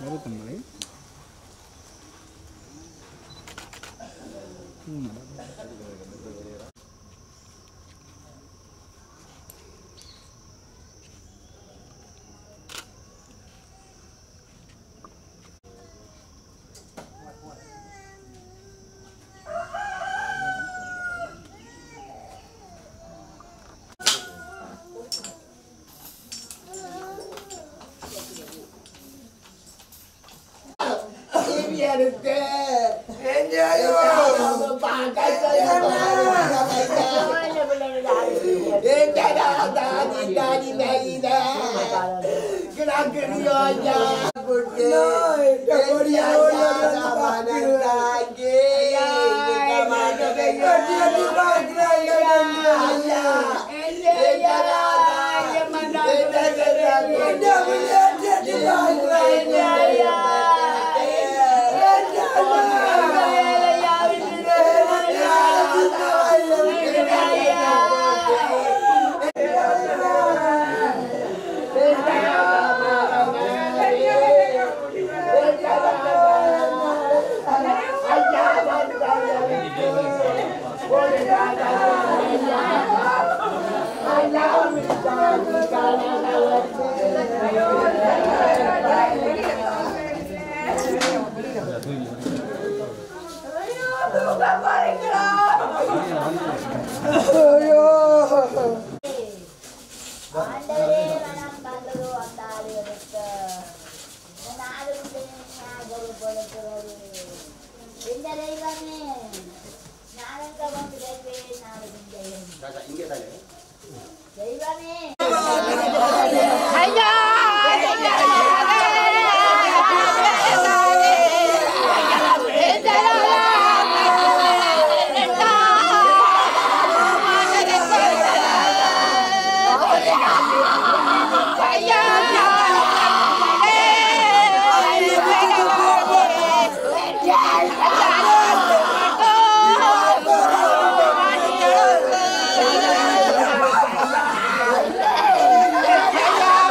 கருத்தமலை ஆண்டவரே மனம் கண்டதோ அந்த ஆளுகளுக்கு இந்த நாடு விட்டு ஞாபகப்படுத்துவது இந்த தெய்வமே நானங்க வந்து தெய்வே நாடு தெய்வமே ஐயா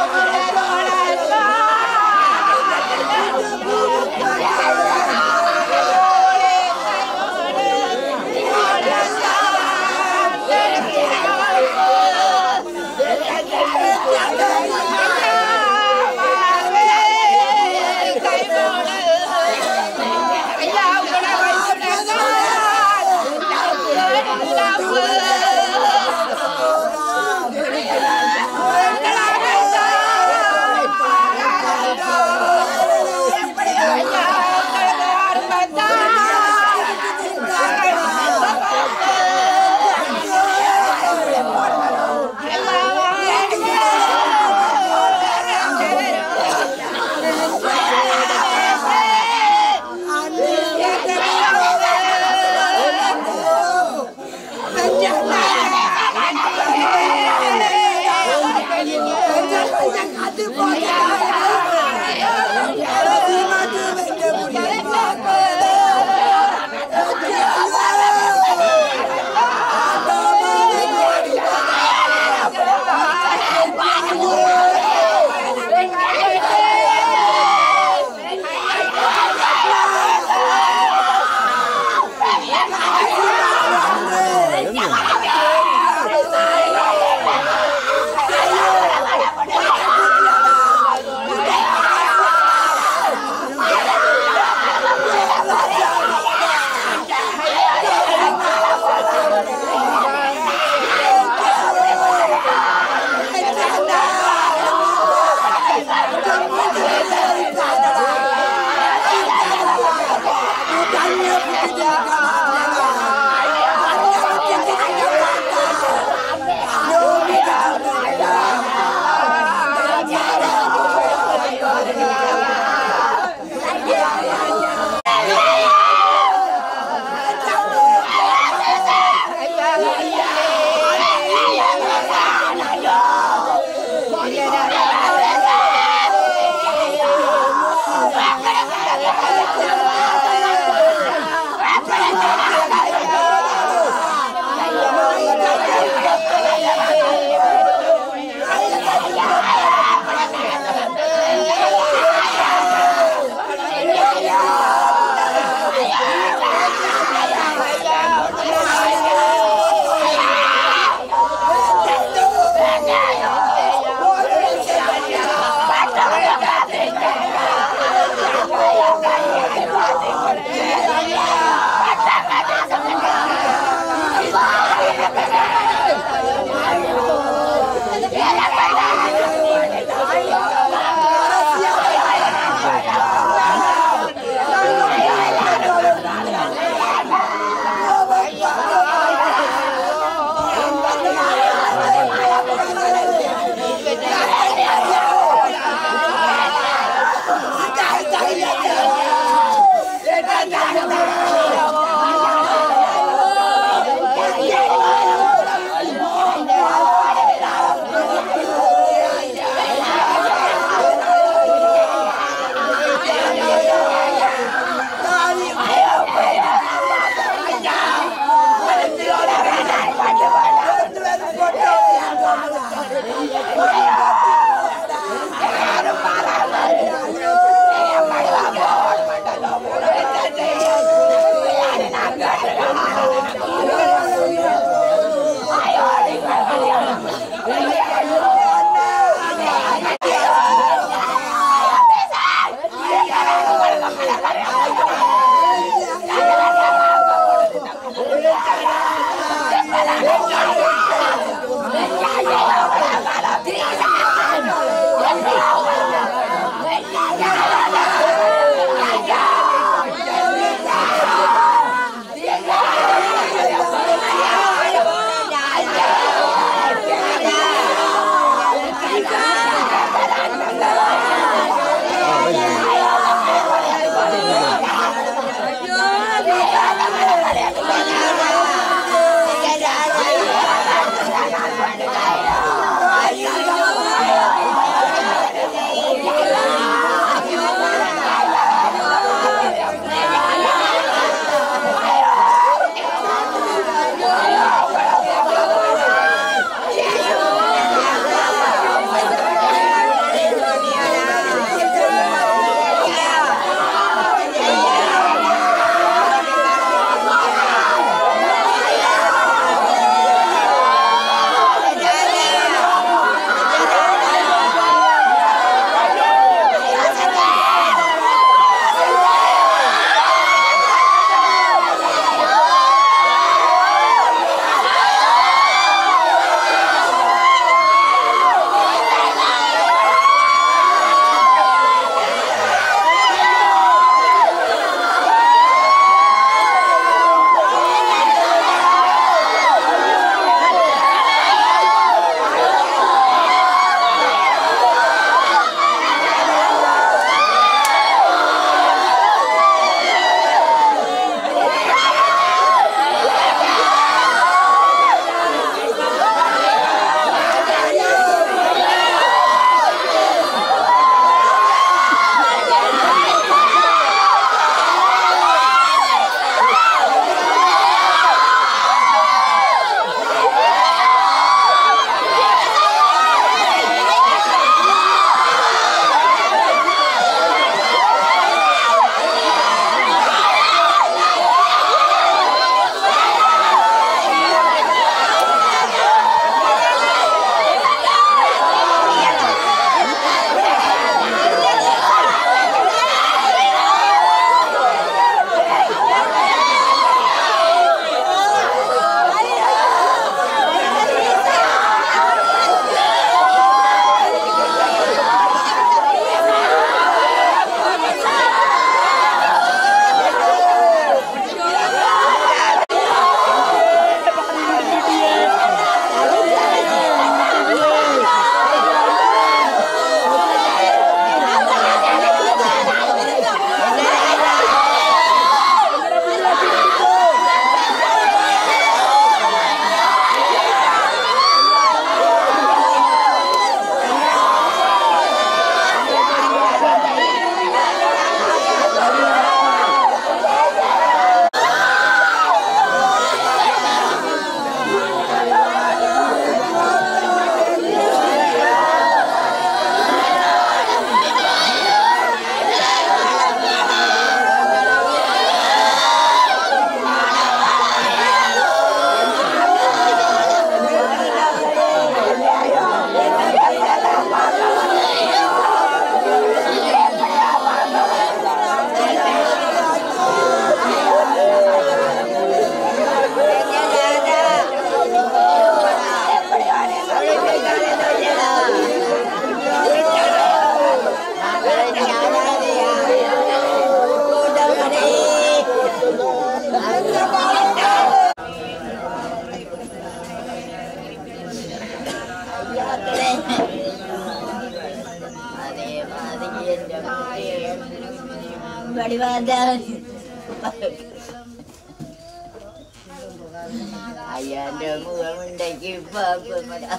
അയ്യാന്റെ മുഖമുണ്ടെങ്കിൽ പാപ്പമടാ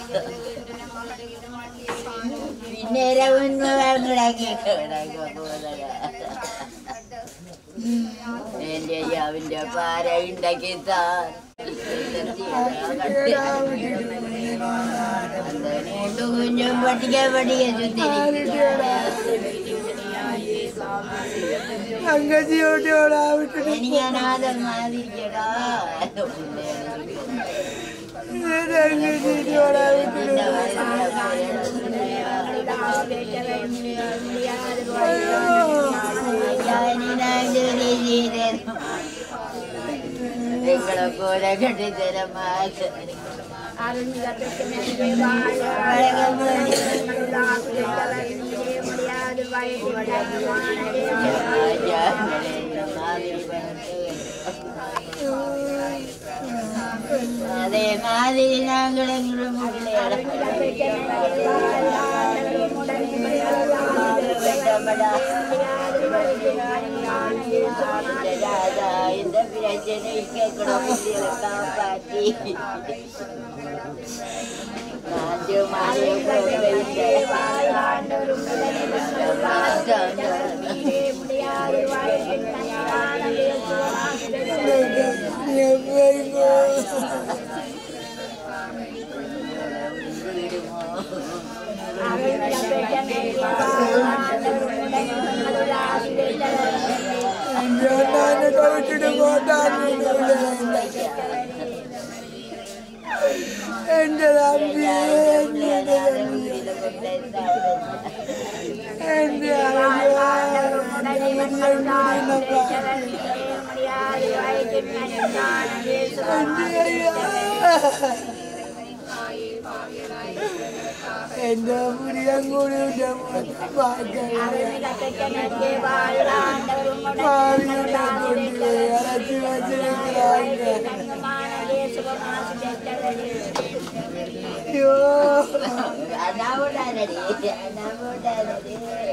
പിന്നെ രവന്മാരാക്കി എന്റെ അവന്റെ പാര ഉണ്ടാക്കി താൻ കുഞ്ഞും പഠിക്കാൻ പഠിക്കാൻ അങ്കജിയോട്ടോടാ വിട്ടിട്ട് എനിക്കാനാദം മാതിരിക്കടാ അങ്കജിയോടാ വിട്ടിട്ട് നിങ്ങളെ പോലെ കെട്ടിത്തരമാക്ക് അതേ മാതിരി ഞങ്ങളെങ്കിലും இந்த பிரச்சனைக்கு குடும்பத்தில் காப்பாற்றி நாஞ்சு അഞ്ചോട്ടാനെ കളിച്ചിട്ട് പോട്ടാൻ എന്റെ തമ്പി എന്റെ തമ്പി എന്റെ എന്റെ മുടിയും കൂടി ഇറച്ചി വെച്ചിരിക്കുകയാണ് അയ്യോ അനാവൂടാനടി അനാവൂടാനടി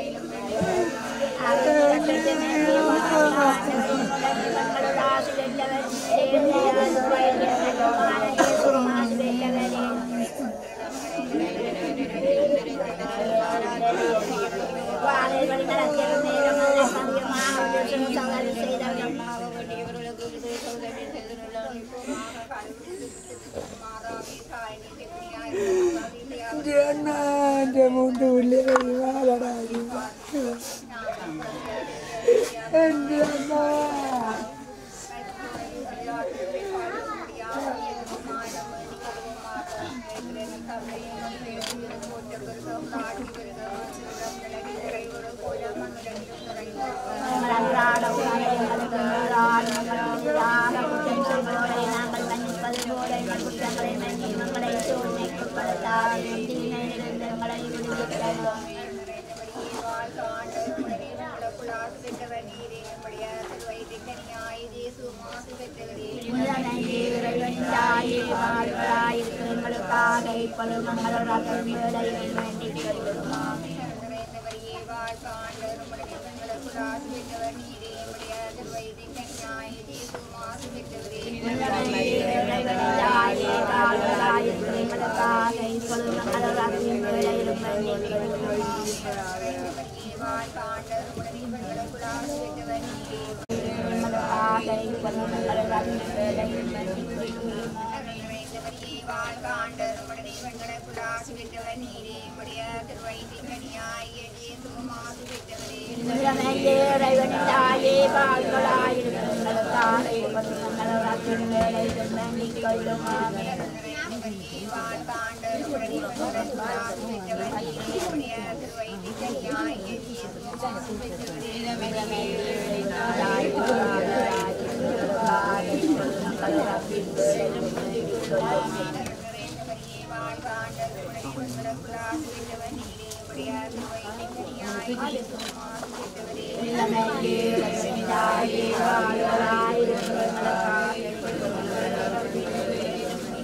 എന്റെ അണ്ണ എന്റെ മുണ്ടൂല്ലേ വാലടാതി എന്റെ അമ്മ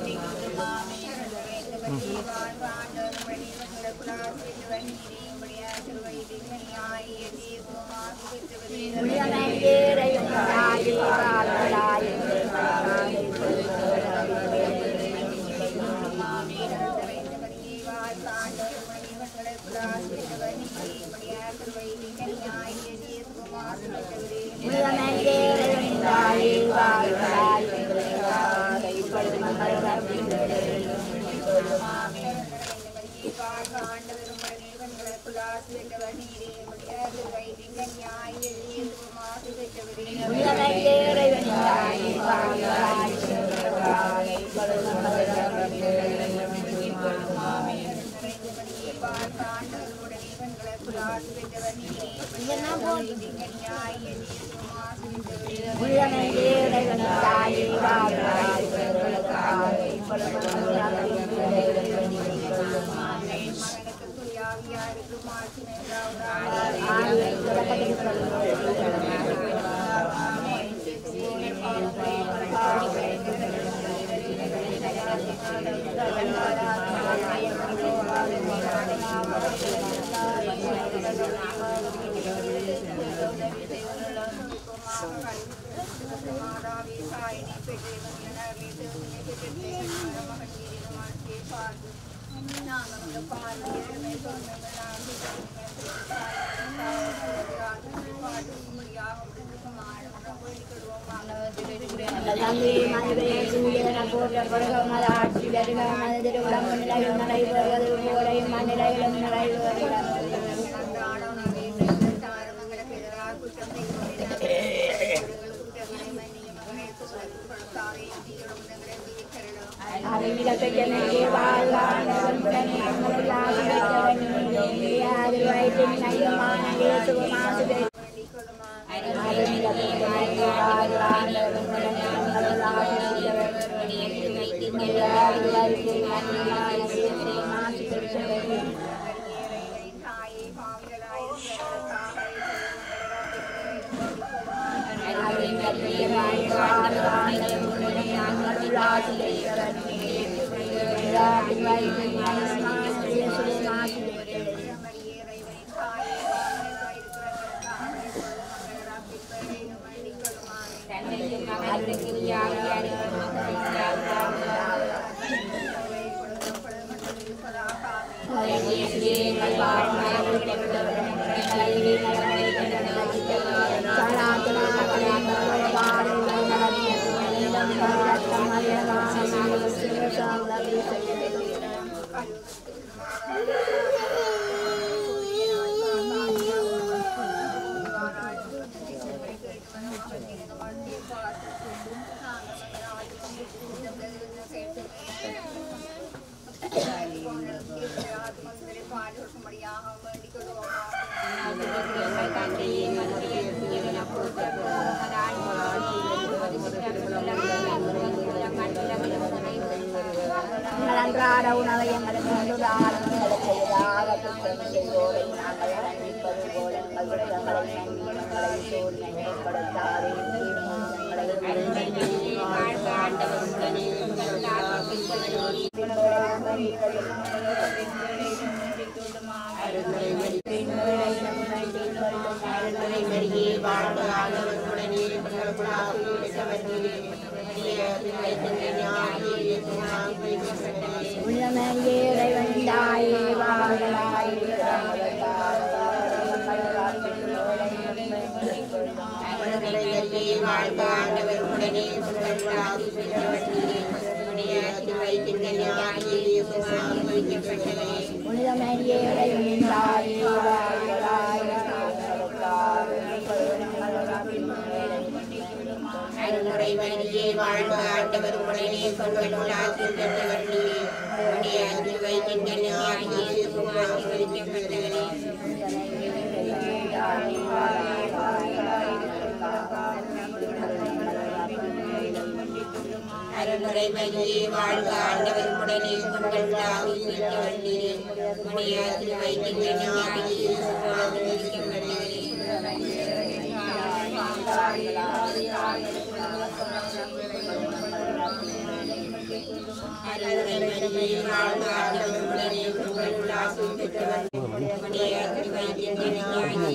ും அன்றாட உணவை எங்களுக்கு எங்களுக்கு செய்வதாக குற்றம் செய்வோரை நாங்கள் மன்னிப்பது போல எங்கள் குற்றங்களை நன்மைகளை சோதனை ஏற்படுத்தாதே உணமையே இறைவன் தாயே வாழ்வாய் உனிதமையே இறைவன் தாயே வாழ்வாய் அருமுறை வழியே வாழ்வு ஆண்டவர் உடனே சொல்வனோடு ஆசிரியர் நீ அன்று வைக்கின்ற ஞானியே சுமாசிரிக்கப்பட்டவரே அருமுறை வழியே வாழ்வு ஆண்டவர் உடனே சொல்வனோடு ஆசிரியர் நீ அன்று வைக்கின்ற ஞானியே சுமாசிரிக்கப்பட்டவரே அருமுறை வழியே வாழ்வு ஆண்டவர் உடனே சொல்வனோடு ஆசிரியர்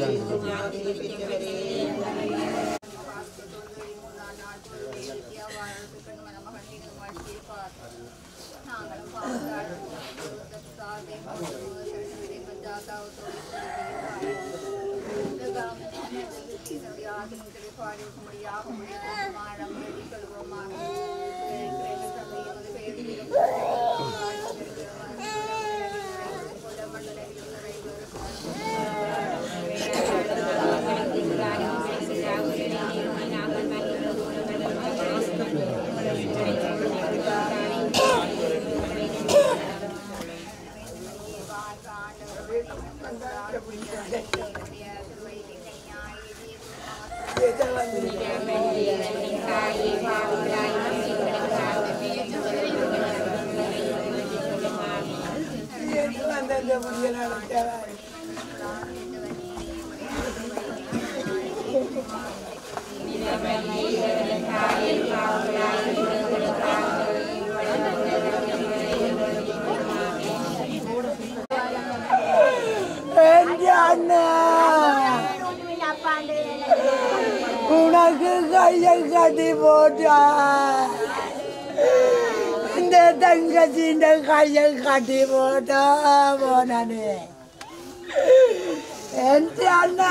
அந்த முடிய நடத்தாரா எங்க அண்ணா உனக்கு கையை கட்டி போட்டா இந்த தங்கச்சி இந்த கையை கட்டி போட்டா போனானே எந்த அண்ணா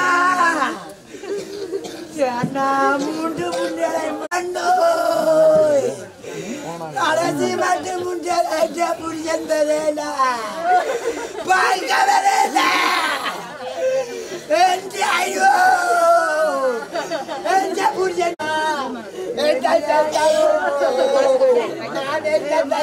அண்ணா மூன்று முன்னரை மண்ணோய் கடைசி மட்டும் முன்னரை புரியன் தெரியல பார்க்க வரல எந்த ஐயோ எந்த புரியன் எந்த தந்தையோ நான் எந்த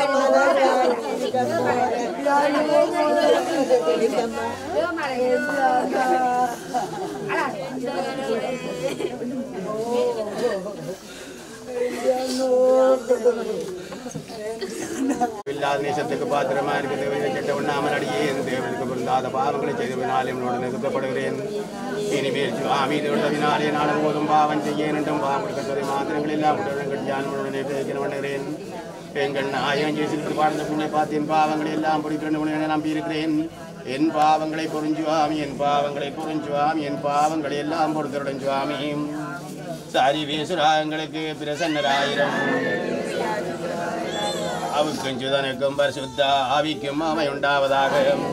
இல்லாத நேசத்துக்கு பாத்திரமா இருக்கிறது கெட்ட உண்ணாமல் அடியே என் தேவனுக்கு பொருந்தாத பாவங்களை செய்தவினாலே உன்னோடு நிறுத்தப்படுகிறேன் இனிமேல் சுவாமி தொழுதவினாலே நாளும் போதும் பாவம் செய்ய என்றும் பாவம் கட்டுரை மாத்திரங்கள் எல்லாம் உடனும் கட்டியான் உடனே பேசின பண்ணுகிறேன் எங்கள் நாயகம் ஜெயிச்சு வாழ்ந்த புண்ணிய பார்த்தின் பாவங்களை எல்லாம் பிடிக்கிறேன் உடனே நம்பி இருக்கிறேன் என் பாவங்களை புரிஞ்சுவாமி என் பாவங்களை புரிஞ்சுவாமி என் பாவங்களை எல்லாம் பொறுத்தருடன் சுவாமி சாரி வேசுராங்களுக்கு பிரசன்னராயிரம் அவுக்கும் சுதனுக்கும் பரிசுத்த ஆவிக்கும் அவை உண்டாவதாக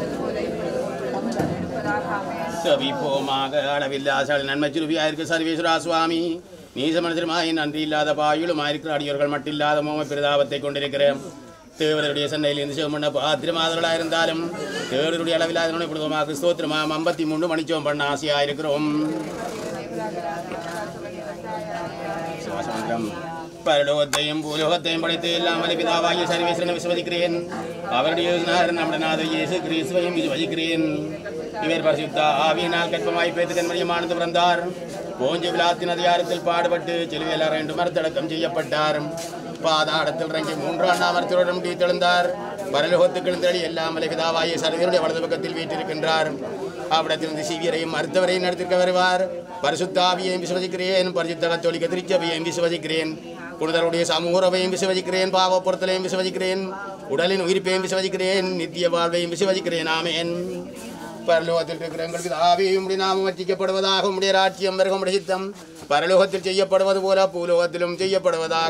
சவிப்போமாக அளவில்லாசால் நன்மை சுருவியாயிருக்கு சர்வேஸ்வரா சுவாமி நீசமனசிரமாய் நன்றி இல்லாத பாயுளுமாயிருக்கிற அடியோர்கள் மட்டில்லாத மோம பிரதாபத்தை கொண்டிருக்கிறேன் தேவருடைய சண்டையில் இருந்து சிவமண்ண பாத்திரமாதவர்களாக இருந்தாலும் தேவருடைய அளவில்லாத புனிதமாக ஸ்தோத்திரமாம் ஐம்பத்தி மூணு மணிச்சோம் பண்ண ஆசையாக இருக்கிறோம் சுவாசமந்திரம் பரலோகத்தையும் பூலோகத்தையும் படைத்து எல்லாம் வலை பிதாவாகிய சர்வேஸ்வரனை விசுவதிக்கிறேன் அவருடைய யோசனார் நம்முடைய நாத இயேசு கிறிஸ்துவையும் விசுவதிக்கிறேன் இவர் பரிசுத்த ஆவியினால் கற்பமாய் பேத்து கண்மணியமானது பிறந்தார் போஞ்ச விழாத்தின் அதிகாரத்தில் பாடுபட்டு சிலுவையில் ரெண்டு மரத்தடக்கம் செய்யப்பட்டார் பாதாடத்தில் இறங்கி மூன்றாம் நாமத்துடன் தெழுந்தார் பரலோகத்துக்கு எழுந்தடி எல்லாம் வலை பிதாவாகிய சர்வேருடைய வலது பக்கத்தில் வீட்டிருக்கின்றார் அவ்விடத்திலிருந்து சிவியரையும் மருத்துவரையும் நடத்திருக்க வருவார் பரிசுத்தாவியையும் விசுவதிக்கிறேன் பரிசுத்த கத்தோலிக்க திருச்சபையையும் விசுவதிக்கிறேன் புனிதருடைய சமூகவையும் விசுவதிக்கிறேன் பாவ பொருத்தலையும் விசுவதிக்கிறேன் உடலின் உயிர்ப்பையும் விசுவதிக்கிறேன் நித்திய வாழ்வையும் விசுவதிக்கிறேன் ஆமேன் பரலோகத்தில் இருக்கிற எங்களுக்கு ஆவியும் உடைய நாமம் வச்சிக்கப்படுவதாக உடைய ராட்சியம் வருக உடைய சித்தம் பரலோகத்தில் செய்யப்படுவது போல பூலோகத்திலும் செய்யப்படுவதாக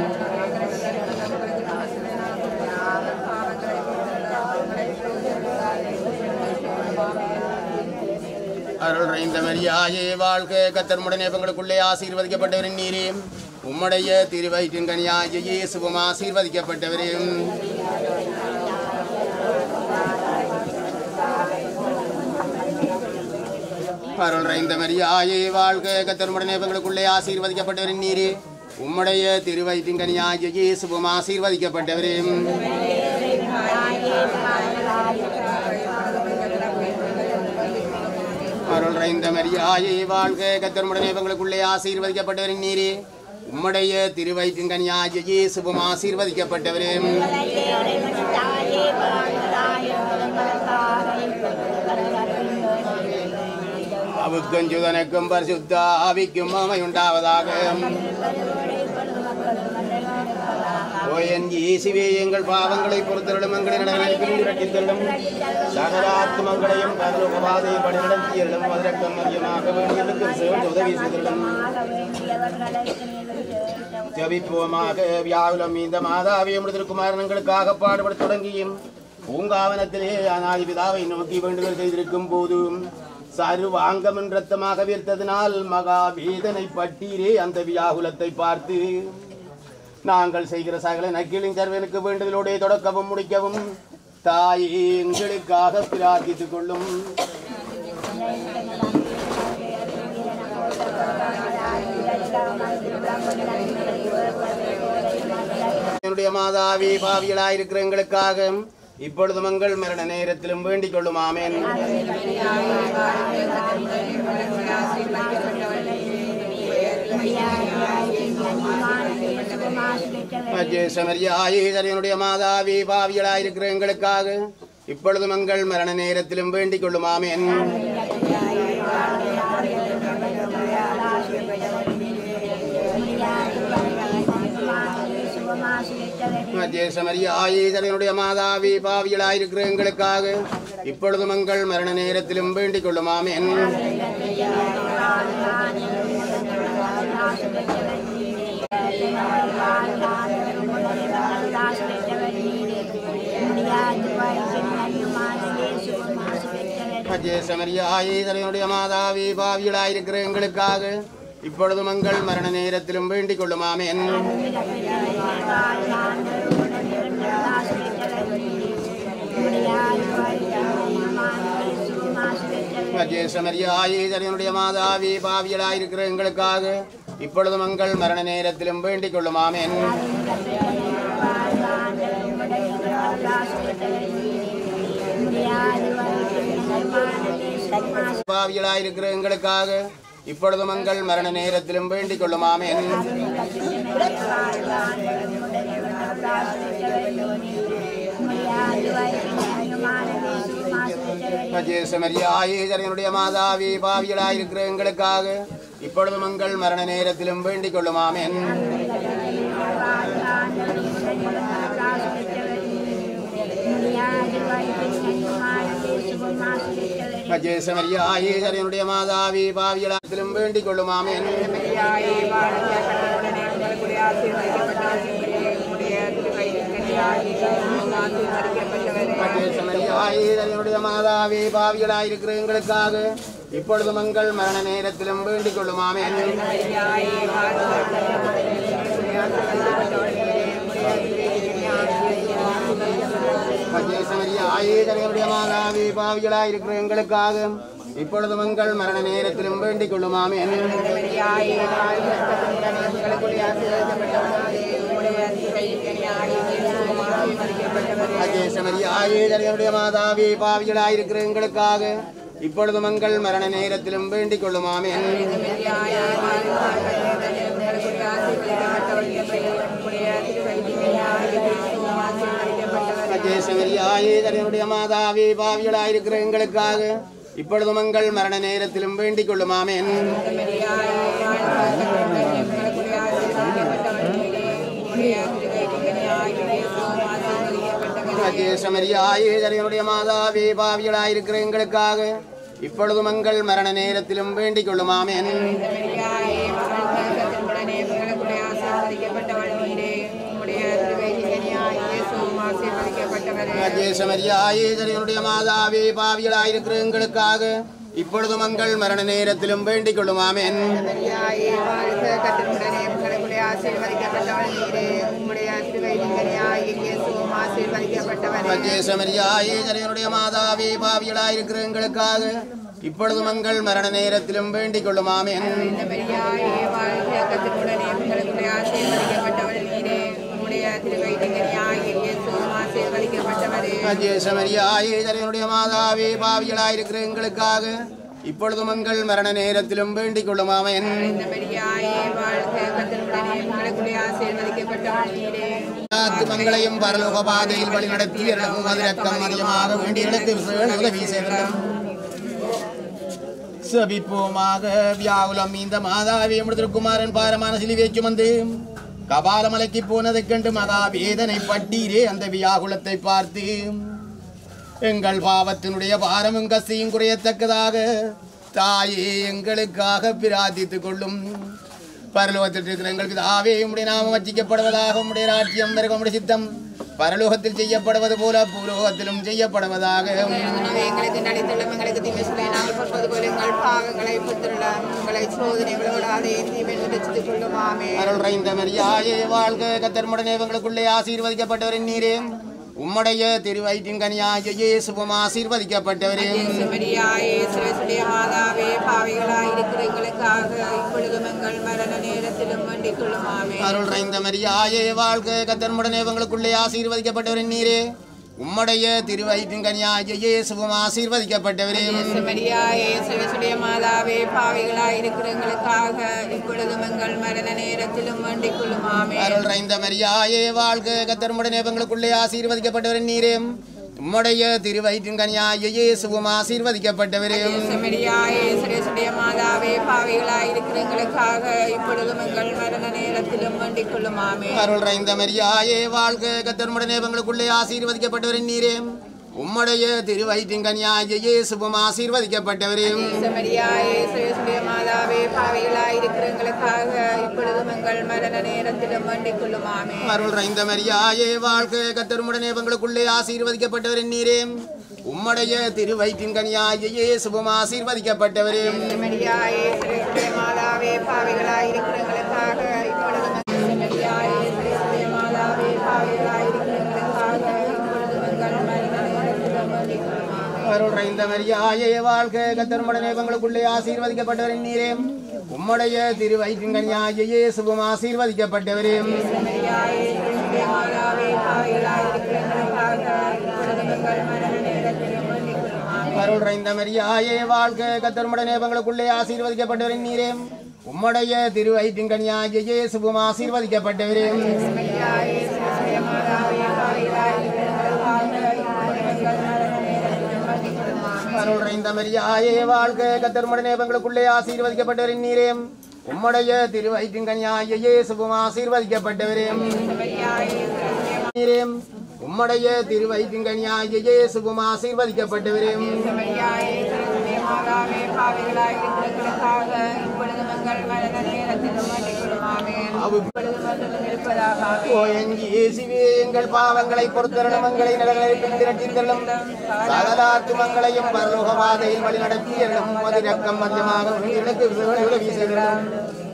அருள் நிறைந்த மரியாயே வாழ்க கத்தர்முடனே பங்களுக்குள்ளே ஆசீர்வதிக்கப்பட்டவரின் நீரே உம்முடைய திருவயிற்றின் கனியாய இயேசுவும் ஆசீர்வதிக்கப்பட்டவரே அருள் நிறைந்த மரியாயே வாழ்க கத்தர்முடனே பங்களுக்குள்ளே ஆசீர்வதிக்கப்பட்டவரின் நீரே உம்முடைய திருவயிற்றின் கனியாய இயேசுவும் ஆசீர்வதிக்கப்பட்டவரே அருள் நிறைந்த மரியாயே வாழ்க கத்தர்முடனே பங்களுக்குள்ளே ஆசீர்வதிக்கப்பட்டவரின் நீரே உம்முடைய திருவயிற்றின் கனியாய இயேசுவும் ஆசீர்வதிக்கப்பட்டவரே அவுக்கும் சுதனுக்கும் பரிசுத்த ஆவிக்கும் அமை உண்டாவதாக ஓயன் இயேசுவே எங்கள் பாவங்களை பொறுத்தருளும் எங்களின் இடங்களிலும் சகலாத்மங்களையும் பரலோகவாதை பணிநடத்தியருளும் மதுரக்கம் மரியமாக வேண்டியதற்கு சிறந்த உதவி செய்திருளும் ஜபிப்போமாக வியாகுலம் இந்த மாதாவை திருக்குமாரனங்களுக்காக பாடுபட தொடங்கியும் பூங்காவனத்திலே அநாதி பிதாவை நோக்கி வேண்டுதல் செய்திருக்கும் போதும் சருவாங்கம் ரத்தமாக வீர்த்ததினால் மகா வேதனை பட்டீரே அந்த வியாகுலத்தை பார்த்து நாங்கள் செய்கிற சகல நக்கிலின் சர்வனுக்கு வேண்டுதலோടെ தொடக்கவும் முடிக்கவும் தாயே எங்களுக்காக பிரார்த்தித்துக் கொள்ளும் என்னுடைய மாதாவி பாவியலாயிருக்கிற எங்களுக்காக இப்பொழுது மங்கள் மரண நேரத்திலும் வேண்டிக் கொள்ளும் ஆமேன் என்னுடைய மாதாவி பாவியலாயிருக்கிற எங்களுக்காக இப்பொழுது மங்கள் மரண நேரத்திலும் வேண்டிக் கொள்ளும் ஆமேன் என்னுடைய மாதாவி பாவியலாயிருக்கிற எங்களுக்காக இப்பொழுது மங்கள் மரண நேரத்திலும் வேண்டிக் கொள்ளும் ஆமேன் என்னுடைய மாதாவி பாவியலாயிருக்கிற எங்களுக்காக இப்பொழுது மங்கள் மரண நேரத்திலும் வேண்டிக் கொள்ளும் ஆமேன் என்னுடைய மாதாவி பாவியலாயிருக்கிற எங்களுக்காக இப்பொழுது மங்கள் மரண நேரத்திலும் வேண்டிக் கொள்ளும் ஆமேன் பாவியலாயிருக்கிற எங்களுக்காக இப்பொழுது மங்கள் மரண நேரத்திலும் வேண்டிக் கொள்ளும் ஆமேன் என்னுடைய மாதாவி பாவியலாயிருக்கிற எங்களுக்காக இப்பொழுது மங்கள் மரண நேரத்திலும் வேண்டிக் கொள்ளும் ஆமேன் என்னுடைய மாதாவி பாவியலாத்திலும் வேண்டிக் கொள்ளும் ஆமேன் என்னுடைய மாதாவி பாவியலாயிருக்கிற எங்களுக்காக இப்பொழுது மங்கள் மரண நேரத்திலும் வேண்டிக் கொள்ளும் ஆமேன் என்னுடைய மாதாவி பாவியலாயிருக்கிற எங்களுக்காக இப்பொழுது மங்கள் மரண நேரத்திலும் வேண்டிக் கொள்ளும் ஆமேன் என்னுடைய மாதாவி பாவியலாயிருக்கிற எங்களுக்காக இப்பொழுது மங்கள் மரண நேரத்திலும் வேண்டிக் கொள்ளும் ஆமேன் என்னுடைய மாதாவி பாவியலாயிருக்கிற எங்களுக்காக இப்பொழுது மங்கள் மரண நேரத்திலும் வேண்டிக் கொள்ளும் ஆமேன் என்னுடைய மாதாவி பாவியலாயிருக்கிற எங்களுக்காக இப்பொழுது மங்கள் மரண நேரத்திலும் வேண்டிக் கொள்ளும் ஆமேன் என்னுடைய மாதாவி பாவியலாயிருக்கிற எங்களுக்காக இப்பொழுது மங்கள் மரண நேரத்திலும் வேண்டிக் கொள்ளும் ஆமேன் என்னுடைய மாதாவி பாவியலாயிருக்கிற எங்களுக்காக இப்பொழுது மங்கள் மரண நேரத்திலும் வேண்டிக் கொள்ளும் ஆமேன் என்னுடைய மாதாவி பாவியலாயிருக்கிற எங்களுக்காக இப்பொழுது மங்கள் மரண நேரத்திலும் வேண்டிக் கொள்ளும் ஆமேன் மங்களையும் பரலோக பாதையில் வழி நடத்தி மதுரக்கம் அதிகமாக வேண்டியர்களுக்கு உதவி செய்தோம் சபிப்போமாக வியாகுலம் இந்த மாதாவி அமிர்தகுமாரன் பாரமான சிலுவை சுமந்து கபாலமலைக்கு போனதைக் கண்டு மகா வேதனை பட்டீரே அந்த வியாகுலத்தை பார்த்து எங்கள் பாவத்தினுடைய பாரமும் கசியும் குறையத்தக்கதாக தாயே எங்களுக்காக பிரார்த்தித்துக் கொள்ளும் பரலோகத்தில் இருக்கிற எங்கள் பிதாவே உம்முடைய நாமம் வச்சிக்கப்படுவதாக உம்முடைய ராட்சியம் வருக உம்முடைய சித்தம் பரலோகத்தில் செய்யப்படுவது போல பூலோகத்திலும் செய்யப்படுவதாக உணவை எங்களுக்கு நடித்துள்ள எங்களுக்கு தீமை சொல்ல நாங்கள் சொல்வது போல எங்கள் பாவங்களை புத்திரலாம் உங்களை சோதனைகளோடு அதை தீமை நினைச்சித்துக் கொள்ளும் ஆமே அருள் ரைந்த மரியாயே வாழ்க கத்தர்முடனே எங்களுக்குள்ளே ஆசீர்வதிக்கப்பட்டவரின் நீரே உம்முடைய திருவயிற்றின் கனியாய இயேசுவும் ஆசீர்வதிக்கப்பட்டவரே மரியாயே சிவசுடைய மாதாவே பாவிகளாய் இருக்கிற எங்களுக்காக இப்பொழுதும் எங்கள் மரண நேரத்திலும் வேண்டிக் கொள்ளும் ஆமே அருள் ரைந்த மரியாயே வாழ்க கத்தர்முடனே எங்களுக்குள்ளே ஆசீர்வதிக்கப்பட்டவரின் நீரே உம்முடைய திருவயிற்றின் கனியாய இயேசுவும் ஆசீர்வதிக்கப்பட்டவரே மரியாயே சிவசுடைய மாதாவே பாவிகளாய் இருக்கிற எங்களுக்காக இப்பொழுதும் எங்கள் மரண நேரத்திலும் வேண்டிக் கொள்ளும் ஆமே அருள் ரைந்த மரியாயே வாழ்க கத்தர்முடனே எங்களுக்குள்ளே ஆசீர்வதிக்கப்பட்டவரின் நீரே உம்முடைய திருவயிற்றின் கனியாய இயேசுவும் ஆசீர்வதிக்கப்பட்டவரே மரியாயே சிவசுடைய மாதாவே பாவிகளாய் இருக்கிற எங்களுக்காக இப்பொழுதும் எங்கள் மரண நேரத்திலும் வேண்டிக் கொள்ளும் ஆமே அருள் ரைந்த மரியாயே வாழ்க கத்தர்முடனே எங்களுக்குள்ளே ஆசீர்வதிக்கப்பட்டவரின் நீரே உம்முடைய திருவயிற்றின் கனியாய இயேசுவும் ஆசீர்வதிக்கப்பட்டவரே மரியாயே சிவசுடைய மாதாவே பாவிகளாய் இருக்கிற எங்களுக்காக இப்பொழுதும் எங்கள் மரண நேரத்திலும் வேண்டிக் கொள்ளும் ஆமே அருள் ரைந்த மரியாயே வாழ்க கத்தர்முடனே எங்களுக்குள்ளே ஆசீர்வதிக்கப்பட்டவரின் நீரே உம்முடைய திருவயிற்றின் கனியாய இயேசுவும் ஆசீர்வதிக்கப்பட்டவரே மரியாயே சிவசுடைய மாதாவே பாவிகளாய் இருக்கிற எங்களுக்காக இப்பொழுதும் எங்கள் மரியாயே சிவசுடைய மாதாவே பாவிகளாய் இருக்கிற எங்களுக்காக இப்பொழுதும் எங்கள் மரண நேரத்திலும் வேண்டிக் கொள்ளும் ஆமே அருள் ரைந்த மரியாயே வாழ்க கத்தர்முடனே எங்களுக்குள்ளே ஆசீர்வதிக்கப்பட்டவரின் நீரே உம்முடைய திருவயிற்றின் கனியாய இயேசுவும் ஆசீர்வதிக்கப்பட்டவரே மரியாயே சிவசுடைய மாதாவே பாவிகளாய் இருக்கிற எங்களுக்காக இப்பொழுதும் எங்கள் மரண நேரத்திலும் வேண்டிக் கொள்ளும் ஆமே அருள் ரைந்த மரியாயே வாழ்க கத்தர்முடனே எங்களுக்குள்ளே ஆசீர்வதிக்கப்பட்டவரின் நீரே உம்முடைய திருவயிற்றின் கனியாய இயேசுவும் ஆசீர்வதிக்கப்பட்டவரே மரியாயே சிவசுடைய மாதாவே பாவிகளாய் இருக்கிற எங்களுக்காக இப்பொழுதும் எங்கள் மரண நேரத்திலும் வேண்டிக் கொள்ளும் ஆமே அருள் ரைந்த மரியாயே வாழ்க கத்தர்முடனே எங்களுக்குள்ளே ஆசீர்வதிக்கப்பட்டவரின் நீரே உம்முடைய திருவயிற்றின் கனியாய இயேசுவும் ஆசீர்வதிக்கப்பட்டவரே நீரே உம்முடைய திருவயிற்றின் கனியாய இயேசுவும் ஆசீர்வதிக்கப்பட்டவரே மரியாயே சிவசுடைய மாதாவே பாவிகளாய் இருக்கிற எங்களுக்காக இப்பொழுதும் எங்கள் மரண நேரத்திலும் வேண்டிக் கொள்ளும் ஆமே இப்பொழுதும் வந்தும் இருப்பதாக ஆமே ஓ என் இயேசுவே எங்கள் பாவங்களை பொறுத்தருளும் எங்களை நிலங்களை பின்திரட்டித்தள்ளும் சகலாத்துமங்களையும் பரலோக பாதையில் வழி நடத்தியர்களும் மதிரக்கம் மத்தியமாக எனக்கு உதவி செய்திருக்கும்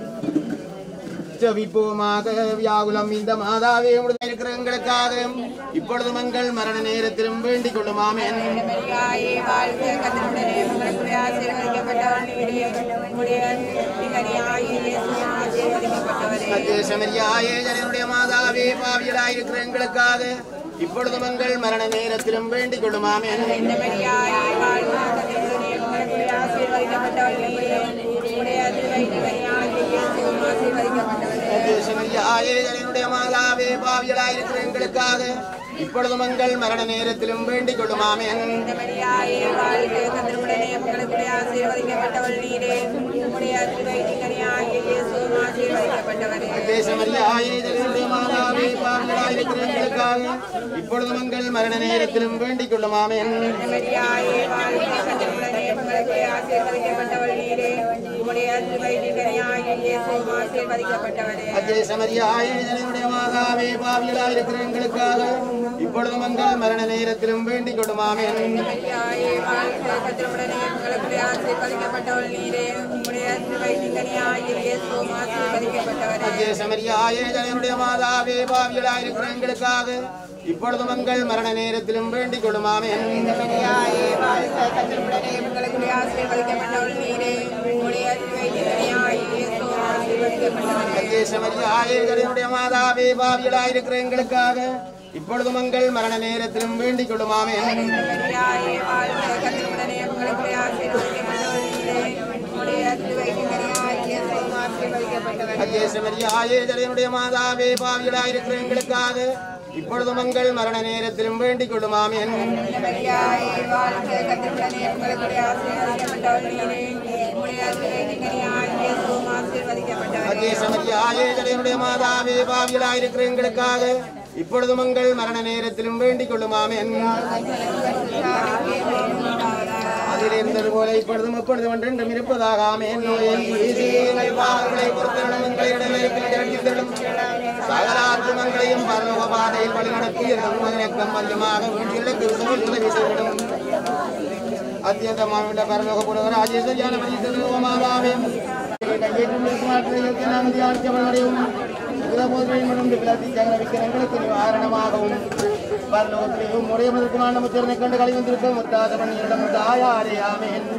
ஜபிப்போமாக வியாகுலம் இந்த மாதாவே உடைய இருக்கிற எங்களுக்காக இப்பொழுது மங்கள் மரண நேரத்திலும் வேண்டிக் கொள்ளுமாமேன் மரியாயே வாழ்க கத்தருடனே உங்களுக்குரிய ஆசீர்வதிக்கப்பட்டவர் நீரே உம்முடைய நிகரியாயே இயேசு ஆசீர்வதிக்கப்பட்டவரே தேசமரியாயே ஜனனுடைய மாதாவே பாவியலாயிருக்கிற எங்களுக்காக இப்பொழுது மங்கள் மரண நேரத்திலும் வேண்டிக் கொள்ளுமாமேன் இந்த மரியாயே வாழ்க கத்தருடனே உங்களுக்குரிய ஆசீர்வதிக்கப்பட்டவர் நீரே உம்முடைய நிகரியாயே இயேசு ஆசீர்வதிக்கப்பட்டவரே தேசமரியாயே ஜனனுடைய மாதாவே பாவியலாயிருக்கிற எங்களுக்காக இப்பொழுது மங்கள் மரண நேரத்திலும் வேண்டிக் கொள்ளுமாமேன் இந்த மரியாயே வாழ்க கத்தருடனே உங்களுக்குரிய ஆசீர்வதிக்கப்பட்டவர் நீரே உம்முடைய நிகரியாயே இயேசு ஆசீர்வதிக்கப்பட்டவரே தேசமரியாயே ஜனனுடைய மாதாவே பாவியலாயிருக்கிற எங்களுக்காக இப்பொழுது மங்கள் மரண நேரத்திலும் வேண்டிக் கொள்ளுமாமேன் மரியாயே வாழ்க கத்தருடனே உங்களுக்குரிய ஆசீர்வதிக்கப்பட்டவர் நீரே உம்முடைய நிகரியாயே இயேசு ஆசீர்வதிக்கப்பட்டவரே தேசமரியாயே ஜனனுடைய மாதாவே பாவியலாயிருக்கிற எங்களுக்காக இப்பொழுது மங்கள் மரண நேரத்திலும் வேண்டிக் கொள்ளுமாமேன் மரியாயே வாழ்க கத்தருடனே உங்களுக்குரிய ஆசீர்வதிக்கப்பட்டவர் நீரே உம்முடைய நிகரியாயே இயேசு ஆசீர்வதிக்கப்பட்டவரே தேசமரியாயே ஜனனுடைய மாதாவே பாவியலாயிருக்கிற எங்களுக்காக இப்பொழுது மங்கள் மரண நேரத்திலும் வேண்டிக் கொள்ளுமாமேன் மரியாயே வாழ்க கத்தருடனே உங்களுக்குரிய ஆசீர்வதிக்கப்பட்டவர் நீரே உம்முடைய நிகரியாயே இயேசு ஆசீர்வதிக்கப்பட்டவரே தேசமரியாயே ஜனனுடைய மாதாவே பாவியலாயிருக்கிற எங்களுக்காக இப்பொழுது மங்கள் மரண நேரத்திலும் வேண்டிக் கொள்ளுமாமேன் மரியாயே வாழ்க கத்தருடனே உங்களுக்குரிய ஆசீர்வதிக்கப்பட்டவர் நீரே உம்முடைய நிகரியாயே இயேசு ஆசீர்வதிக்கப்பட்டவரே தேசமரியாயே ஜனனுடைய மாதாவே பாவியலாயிருக்கிற எங்களுக்காக இப்பொழுது மங்கள் மரண நேரத்திலும் வேண்டிக் கொள்ளுமாமேன் மரியாயே வாழ்க கத்தருடனே உங்களுக்குரிய ஆசீர்வதிக்கப்பட்டவர் நீரே உம்முடைய நிகரியாயே இயேசு அஜேசமரியாயே ஜடையனுடைய மாதாவே பாவிகளாயிருக்கிற எங்களுக்காக இப்பொழுது உங்கள் மரண நேரத்திலும் வேண்டிக் கொள்ளுமாமேன் அதில் இருந்தது போல இப்பொழுதும் எப்பொழுதும் ஒன்றென்றும் இருப்பதாக ஆமேன் நோயை எங்கள் பாவங்களை பொறுத்தரும் எங்களிடம் சகலாத்மங்களையும் பரலோக பாதையில் வழிநடத்தியதும் மகனக்கம் வல்லமாக வீழ்ச்சிகளுக்கு உதவி செய்திடும் அத்தியந்தமான பரலோக புலவர் ராஜேஸ்வரியான மனிதமாவே எங்களுக்கு நிவாரணமாகவும் பரலோகத்திலேயும் உடைய முதற்குமான முத்திரனை கண்டு கலை வந்திருக்க முத்தாத மண்ணிடம் தாயாரே ஆமேன்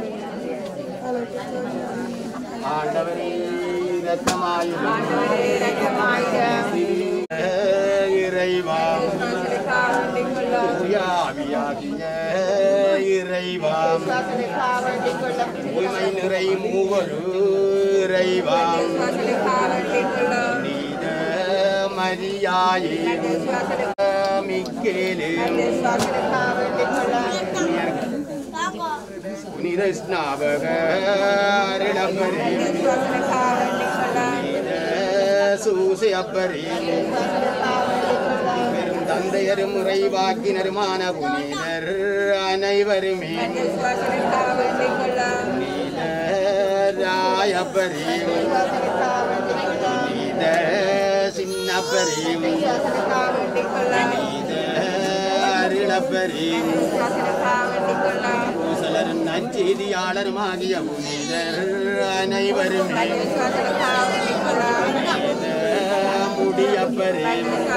ஆண்டவரே இரக்கமாயிரும் இறைவா தூயாவியாகிய இறைவா உண்மை நிறை மூவரு இறைவா நீத மரியாயே மிக்கேலே புனித ஸ்நாபக அருளப்பரே புனித சூசை அப்பரே பெரும் தந்தையரும் உறைவாக்கினருமான புனிதர் அனைவருமே புனித ராயப்பரே புனித சின்னப்பரே புனித அருளப்பரே பூசலரும் நற்செய்தியாளருமாகிய புனிதர் அனைவருமே புனித முடியப்பரே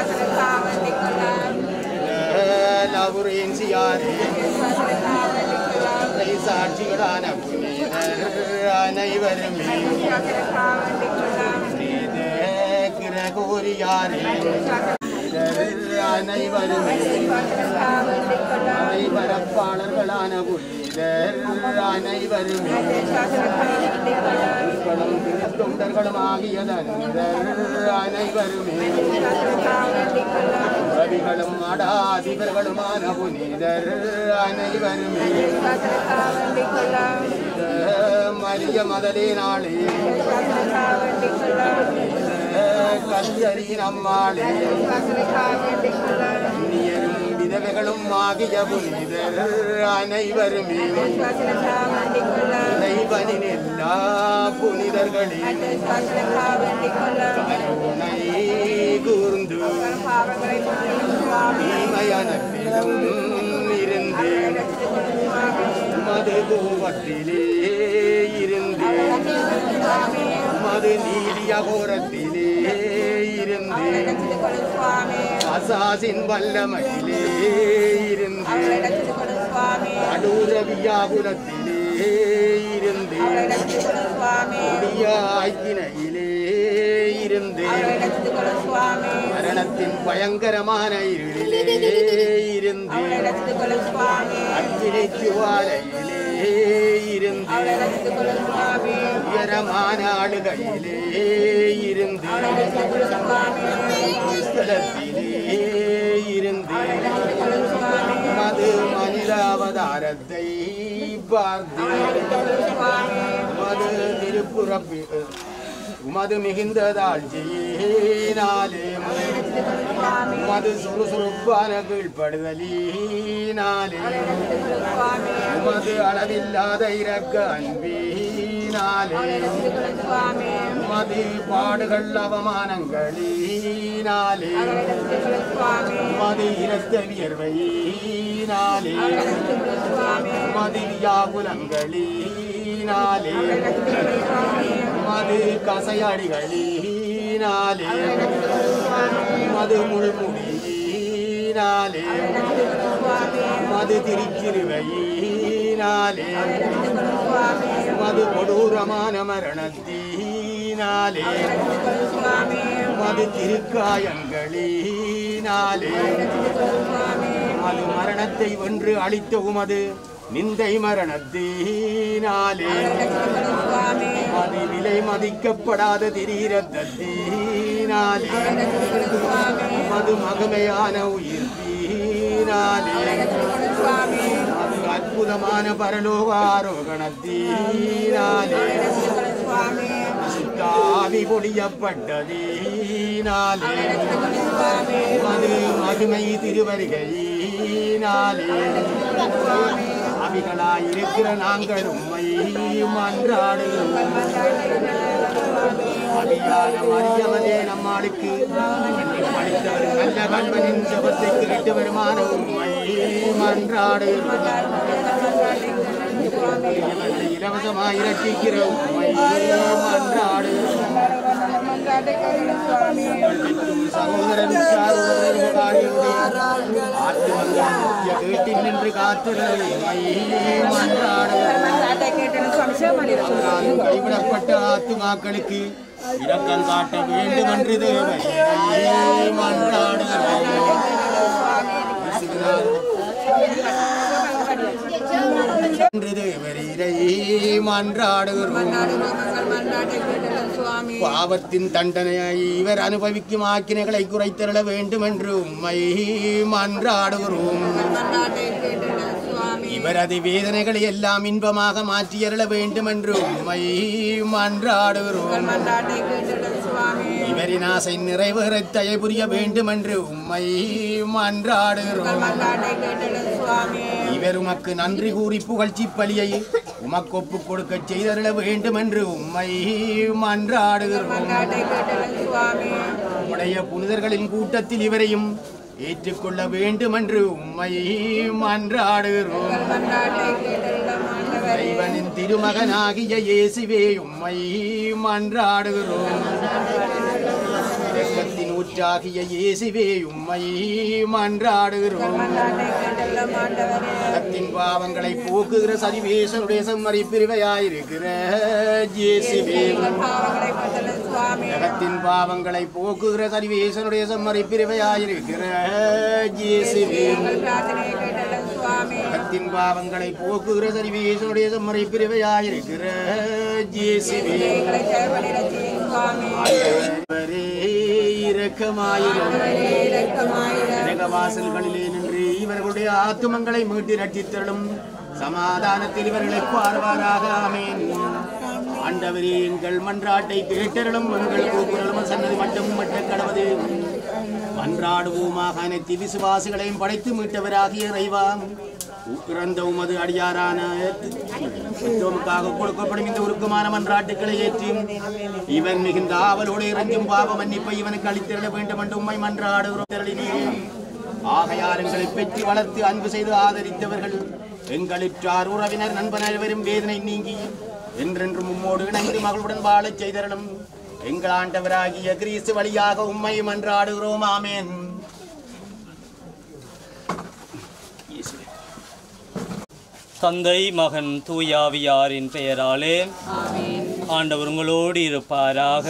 லவுரேன்சியாரே சாட்சிகளான புனிதர் அனைவருமே புனித கிரகோரியாரே புனிதர் அனைவருமே பரப்பாளர்களான புனிதர் அனைவருமே தொண்டர்களும் திருத்தொண்டர்களும் ஆகிய தந்தர் அனைவருமே ரவிகளும் அடாதிபர்களுமான புனிதர் அனைவருமே புனித மரிய மதலே நாளே கல்லறி நம்மாளே அந்நியரும் விதவைகளும் ஆகிய புனிதர் அனைவருமே இறைவனின் எல்லா புனிதர்களின் கருணை கூர்ந்து தீமையனத்திலும் இருந்து மது கோபத்திலே இருந்து மது நீதியகோரத்திலே இருந்து அசாசின் வல்லமையிலே இருந்து அடூர வியாகுலத்திலே இருந்து கொடிய ஆக்கினையிலே இருந்து மரணத்தின் பயங்கரமான இருளிலே இருந்து அக்கினை சுவாலையிலே இருந்து உயரமான ஆளுகையிலே இருந்து ஸ்தலத்திலே இருந்து மது மனித அவதாரத்தை பார்த்து மது திருப்புறப்பி உமது மிகுந்ததாழ்ச்சியினாலே உமது சுறுசுறுப்பான கீழ்ப்படுதலினாலே உமது அளவில்லாத இறக்க அன்பினாலே உமது பாடுகள் அவமானங்களினாலே உமது இரத்த வியர்வையினாலே உமது வியாகுலங்களினாலே மது கசையாடிகளினாலே மது முள்முடியினாலே மது திருச்சிறுவையினாலே மது கொடூரமான மரணத்தினாலே மது திருக்காயங்களினாலே அது மரணத்தை வென்று அழித்த உமது நிந்தை மரணத்தினாலே அது விலை மதிக்கப்படாத திரீரத்தினாலே மது மகமையான உயிர்த்தீனாலே அது அற்புதமான பரலோக ஆரோகணத்தீனாலே சுத்தா ஆவி பொழியப்பட்டதீனாலே மது மகிமை திருவருகையினாலே ஆவிகளாயிருக்கிற நாங்கள் உம்மை மன்றாடுகிறோம் அபியான மரியவனே நம்மாளுக்கு படித்தவர் நல்ல கண்மனின் ஜபத்தை கேட்டு வருமான உண்மை மன்றாடுகிறோம் இலவசமாய் இரட்சிக்கிற உண்மை மன்றாடுகிறோம் சகோதரன் கேட்டில் நின்று காத்துகளை மன்றாடுகிறோம் கைவிடப்பட்ட ஆத்துமாக்களுக்கு இரக்கம் காட்ட வேண்டும் என்று தேவை மன்றாடுகிறோம் பாவத்தின் தண்டனையை இவர் அனுபவிக்கும் ஆக்கினைகளை குறைத்திரள வேண்டும் என்று உம்மை மன்றாடுகிறோம் இவரது வேதனைகளை எல்லாம் இன்பமாக மாற்றியருள வேண்டும் என்று உம்மை மன்றாடுகிறோம் இவரின் ஆசை நிறைவேற தயை புரிய வேண்டும் என்று உம்மை மன்றாடுகிறோம் இவர் உமக்கு நன்றி கூறி புகழ்ச்சி பலியை உமக்கு ஒப்புக் கொடுக்க செய்தருள வேண்டும் என்று உம்மை மன்றாடுகிறோம் உடைய புனிதர்களின் கூட்டத்தில் இவரையும் ஏற்றுக்கொள்ள வேண்டும் என்று உம்மை மன்றாடுகிறோம் இறைவனின் திருமகனாகிய இயேசுவே உம்மை மன்றாடுகிறோம் இரக்கத்தின் ஊற்றாகிய இயேசுவே உம்மை மன்றாடுகிறோம் உலகத்தின் பாவங்களை போக்குகிற சதிவேசனுடைய செம்மறி பிரிவையாயிருக்கிற இயேசுவே உலகத்தின் பாவங்களை போக்குகிற சதிவேசனுடைய செம்மறி பிரிவையாயிருக்கிற இயேசுவே உலகத்தின் பாவங்களை போக்குகிற சதிவேசனுடைய செம்மறி பிரிவையாயிருக்கிற இயேசுவே ஆண்டவரே, இரக்கமாயிரும் நரக வாசல்களிலே நின்று இவர்களுடைய ஆத்துமங்களை மீட்டு ரட்சித்தருளும் சமாதானத்தில் இவர்களை பார்வாராக ஆமேன் ஆண்டவரே எங்கள் மன்றாட்டை கேட்டருளும் எங்கள் கூக்குரலும் சன்னதி மட்டும் மட்ட கடவுது மன்றாடுவோமாக அனைத்து விசுவாசிகளையும் படைத்து மீட்டவராகிய இறைவாம் இறந்த உமது அடியாரான பெற்றோருக்காக கொடுக்கப்படும் இந்த உருக்கமான மன்றாட்டுக்களை ஏற்றி இவன் மிகுந்த ஆவலோடு இறஞ்சும் பாவ மன்னிப்பை இவனுக்கு அளித்திட வேண்டும் என்று உம்மை மன்றாடுகிறோம் திரளினேன். ஆகையால் எங்களை பெற்று வளர்த்து அன்பு செய்து ஆதரித்தவர்கள் எங்களுற்றார் உறவினர் நண்பன் அனைவரும் வேதனை நீங்கி என்றென்றும் உம்மோடு இணைந்து மகளுடன் வாழச் செய்தரலும் எங்கள் ஆண்டவராகிய கிறிஸ்து வழியாக உம்மை மன்றாடுகிறோம் ஆமேன் இயேசுவே. தந்தை மகன் தூயாவியாரின் பெயராலே ஆண்டவர் உங்களோடு இருப்பாராக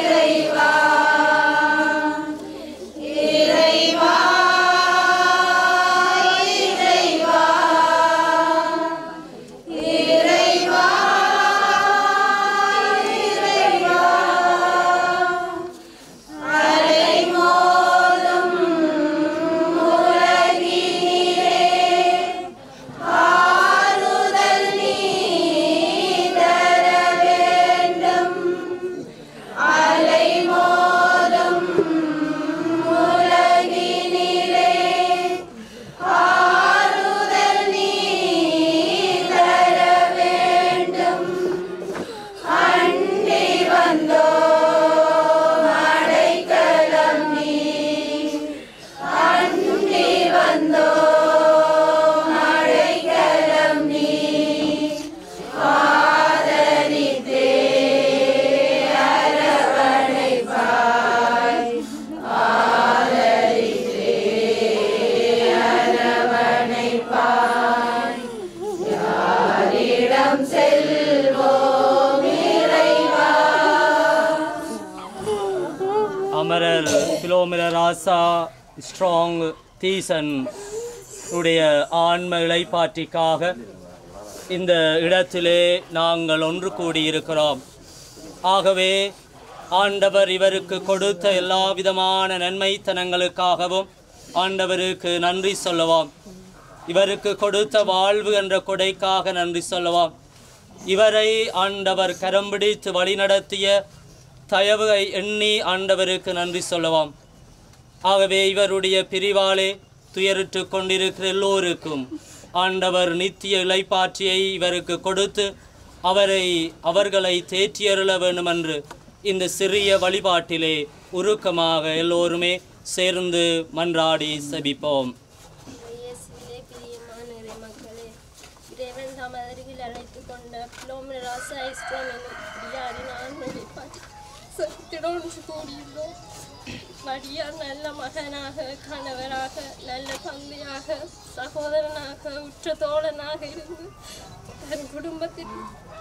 இறைவா அமரர் பிலோமிரராசா ஸ்ட்ராங் தீசன் உடைய ஆன்ம இளைப்பாற்றிக்காக இந்த இடத்திலே நாங்கள் ஒன்று கூடியிருக்கிறோம் ஆகவே ஆண்டவர் இவருக்கு கொடுத்த எல்லா விதமான நன்மைத்தனங்களுக்காகவும் ஆண்டவருக்கு நன்றி சொல்லுவோம் இவருக்கு கொடுத்த வாழ்வு என்ற கொடைக்காக நன்றி சொல்லுவோம் இவரை ஆண்டவர் கரம் பிடித்து வழிநடத்திய தயவை எண்ணி ஆண்டவருக்கு நன்றி சொல்லுவோம் ஆகவே இவருடைய பிரிவாலே துயருற்று கொண்டிருக்கிற எல்லோருக்கும் ஆண்டவர் நித்திய இலைப்பாற்றியை இவருக்கு கொடுத்து அவரை அவர்களை தேற்றியருள வேண்டுமென்று இந்த சிறிய வழிபாட்டிலே உருக்கமாக எல்லோருமே சேர்ந்து மன்றாடி செபிப்போம் இயேசுவிலே பிரியமான இறைமக்களே இறைவன் தாம் அருகில் அழைத்துக் கொண்ட பிலோமின ராசா இஸ்லாம் என்னும் அடியாரின் ஆண்மையை பார்த்து சத்திடம் ஒன்று கூடியுள்ளோம் வடியார் நல்ல மகனாக கணவராக நல்ல தந்தையாக சகோதரனாக உற்ற தோழனாக இருந்து தன் குடும்பத்தில்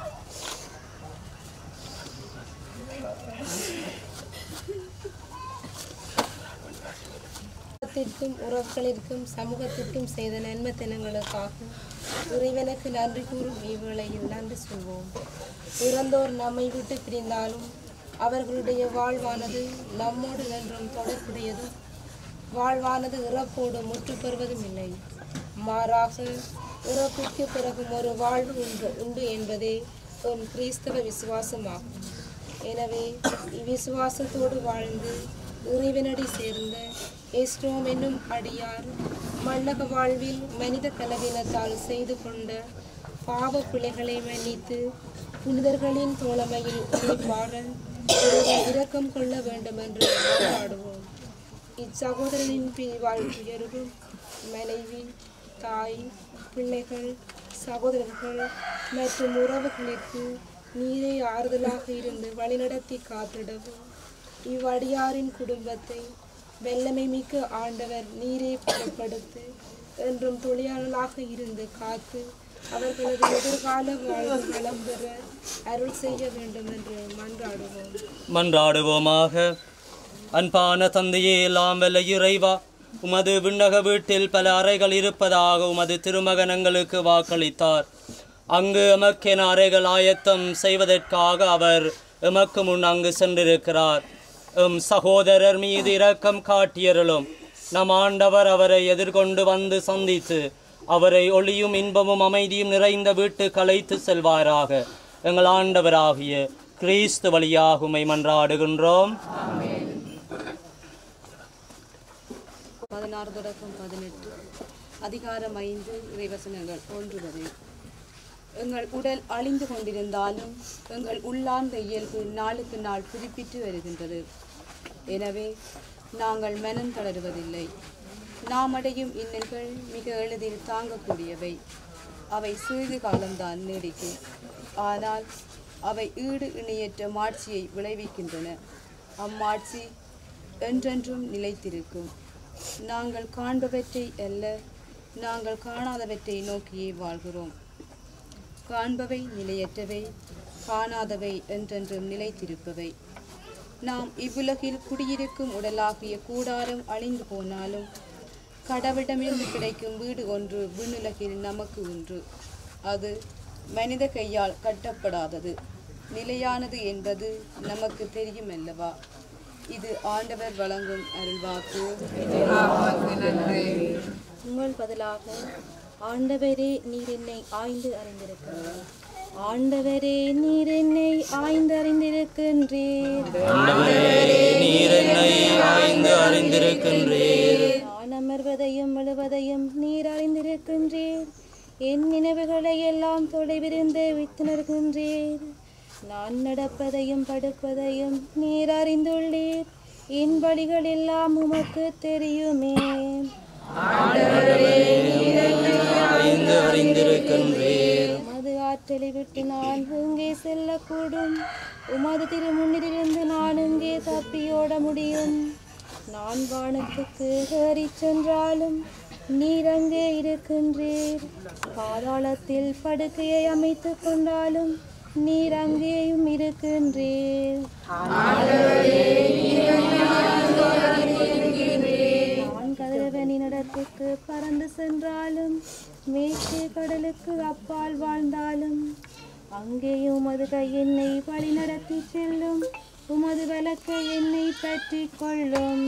குடும்பத்திற்கும் உறவுகளிற்கும் சமூகத்திற்கும் செய்த நன்மைத்தனங்களுக்காக இறைவனுக்கு நன்றி கூறும் இவ்வேளையில் நன்றி சொல்வோம் இறந்தோர் நம்மை விட்டு பிரிந்தாலும் அவர்களுடைய வாழ்வானது நம்மோடு என்றும் தொடர்புடையதும் வாழ்வானது இறப்போடு முற்று பெறுவதும் இல்லை மாறாக இறப்புக்கு பிறகும் ஒரு வாழ்வு உண்டு உண்டு என்பதே எம் கிறிஸ்தவ விசுவாசமாகும் எனவே இவ்விசுவாசத்தோடு வாழ்ந்து இறைவனடி சேர்ந்த எஸ்ரோம் என்னும் அடியார் மன்னக வாழ்வில் மனித கலவினத்தால் செய்து கொண்ட பாவ பிழைகளை மன்னித்து புனிதர்களின் தோழமையில் உழைப்பார இறைவன் இரக்கம் கொள்ள வேண்டும் என்று போராடுவோம் இச்சகோதரனின் பிரிவால் உயர்வும் மனைவி தாய் பிள்ளைகள் சகோதரர்கள் மற்றும் உறவுகளுக்கு நீரே ஆறுதலாக இருந்து வழிநடத்தி காத்திடவும் இவ்வடியாரின் குடும்பத்தை வெள்ளமை மிக்க ஆண்டவர் நீரே பலப்படுத்து என்றும் தொழிலாளர்களாக இருந்து காத்து அவர்களது எதிர்கால வாழ்வு வளம் பெற அருள் செய்ய வேண்டும் என்று மன்றாடுவோம் மன்றாடுவோமாக அன்பான தந்தையே எல்லாம் வல்ல இறைவா உமது விண்ணக வீட்டில் பல அறைகள் இருப்பதாக உமது திருமகனங்களுக்கு வாக்களித்தார் அங்கு எமக்கென அறைகள் ஆயத்தம் செய்வதற்காக அவர் எமக்கு முன் அங்கு சென்றிருக்கிறார் எம் சகோதரர் மீது இரக்கம் காட்டியருளும் நம் ஆண்டவர் அவரை எதிர்கொண்டு வந்து சந்தித்து அவரை ஒளியும் இன்பமும் அமைதியும் நிறைந்த வீட்டு கலைத்து செல்வாராக எங்கள் ஆண்டவராகிய கிறிஸ்து வழியாக உம்மை மன்றாடுகின்றோம் பதினாறு தொடக்கம் பதினெட்டு அதிகாரம் ஐந்து இறைவசனங்கள் ஒன்று வரை எங்கள் உடல் அழிந்து கொண்டிருந்தாலும் எங்கள் உள்ளார்ந்த இயல்பு நாளுக்கு நாள் புதுப்பித்து வருகின்றது எனவே நாங்கள் மனம் தளருவதில்லை நாம் அடையும் இன்னல்கள் மிக எளிதில் தாங்கக்கூடியவை அவை சிறிது காலம்தான் நீடிக்கும் ஆனால் அவை ஈடு இணையற்ற மாட்சியை விளைவிக்கின்றன அம்மாட்சி என்றென்றும் நிலைத்திருக்கும் நாங்கள் காண்பவற்றை அல்ல நாங்கள் காணாதவற்றை நோக்கியே வாழ்கிறோம் காண்பவை நிலையற்றவை காணாதவை என்றென்றும் நிலைத்திருப்பவை நாம் இவ்வுலகில் குடியிருக்கும் உடலாகிய கூடாரம் அழிந்து போனாலும் கடவுளிடமிருந்து கிடைக்கும் வீடு ஒன்று விண்ணுலகில் நமக்கு உண்டு அது மனித கையால் கட்டப்படாதது நிலையானது என்பது நமக்கு தெரியும் அல்லவா இது ஆண்டவர் வழங்கும் அருள்வாக்கு உங்கள் பதிலாக ஆண்டவரே நீர் என்னை ஆய்ந்து அறிந்திருக்கிறீர் ஆண்டவரே நீர் என்னை ஆய்ந்து அறிந்திருக்கின்றீர் நீர் என்னை ஆய்ந்து அறிந்திருக்கின்றீர் நான் அமர்வதையும் விழுவதையும் நீர் அறிந்திருக்கின்றீர் என் நினைவுகளை எல்லாம் தொலைவிருந்து வித்துணர்கின்றீர் நான் நடப்பதையும் படுப்பதையும் நீர் அறிந்துள்ளீர் என் வழிகள் எல்லாம் உமக்கு தெரியுமே ஆய்ந்து அறிந்திருக்கின்றீர் உமது ஆற்றலை விட்டு நான் எங்கே செல்லக்கூடும் உமது திருமுன்னிலிருந்து நான் எங்கே தப்பியோட முடியும் நான் வானத்துக்கு ஏறிச் சென்றாலும் நீர் அங்கே இருக்கின்றீர் பாதாளத்தில் படுக்கையை அமைத்துக் கொண்டாலும் நீர் அங்கேயும் இருக்கின்றீர் மேற்கு கடலுக்கு அப்பால் வாழ்ந்தாலும் அங்கேயும் உமது கை என்னை வழி நடத்தி செல்லும் உமது வலக்கை என்னை பற்றி கொள்ளும்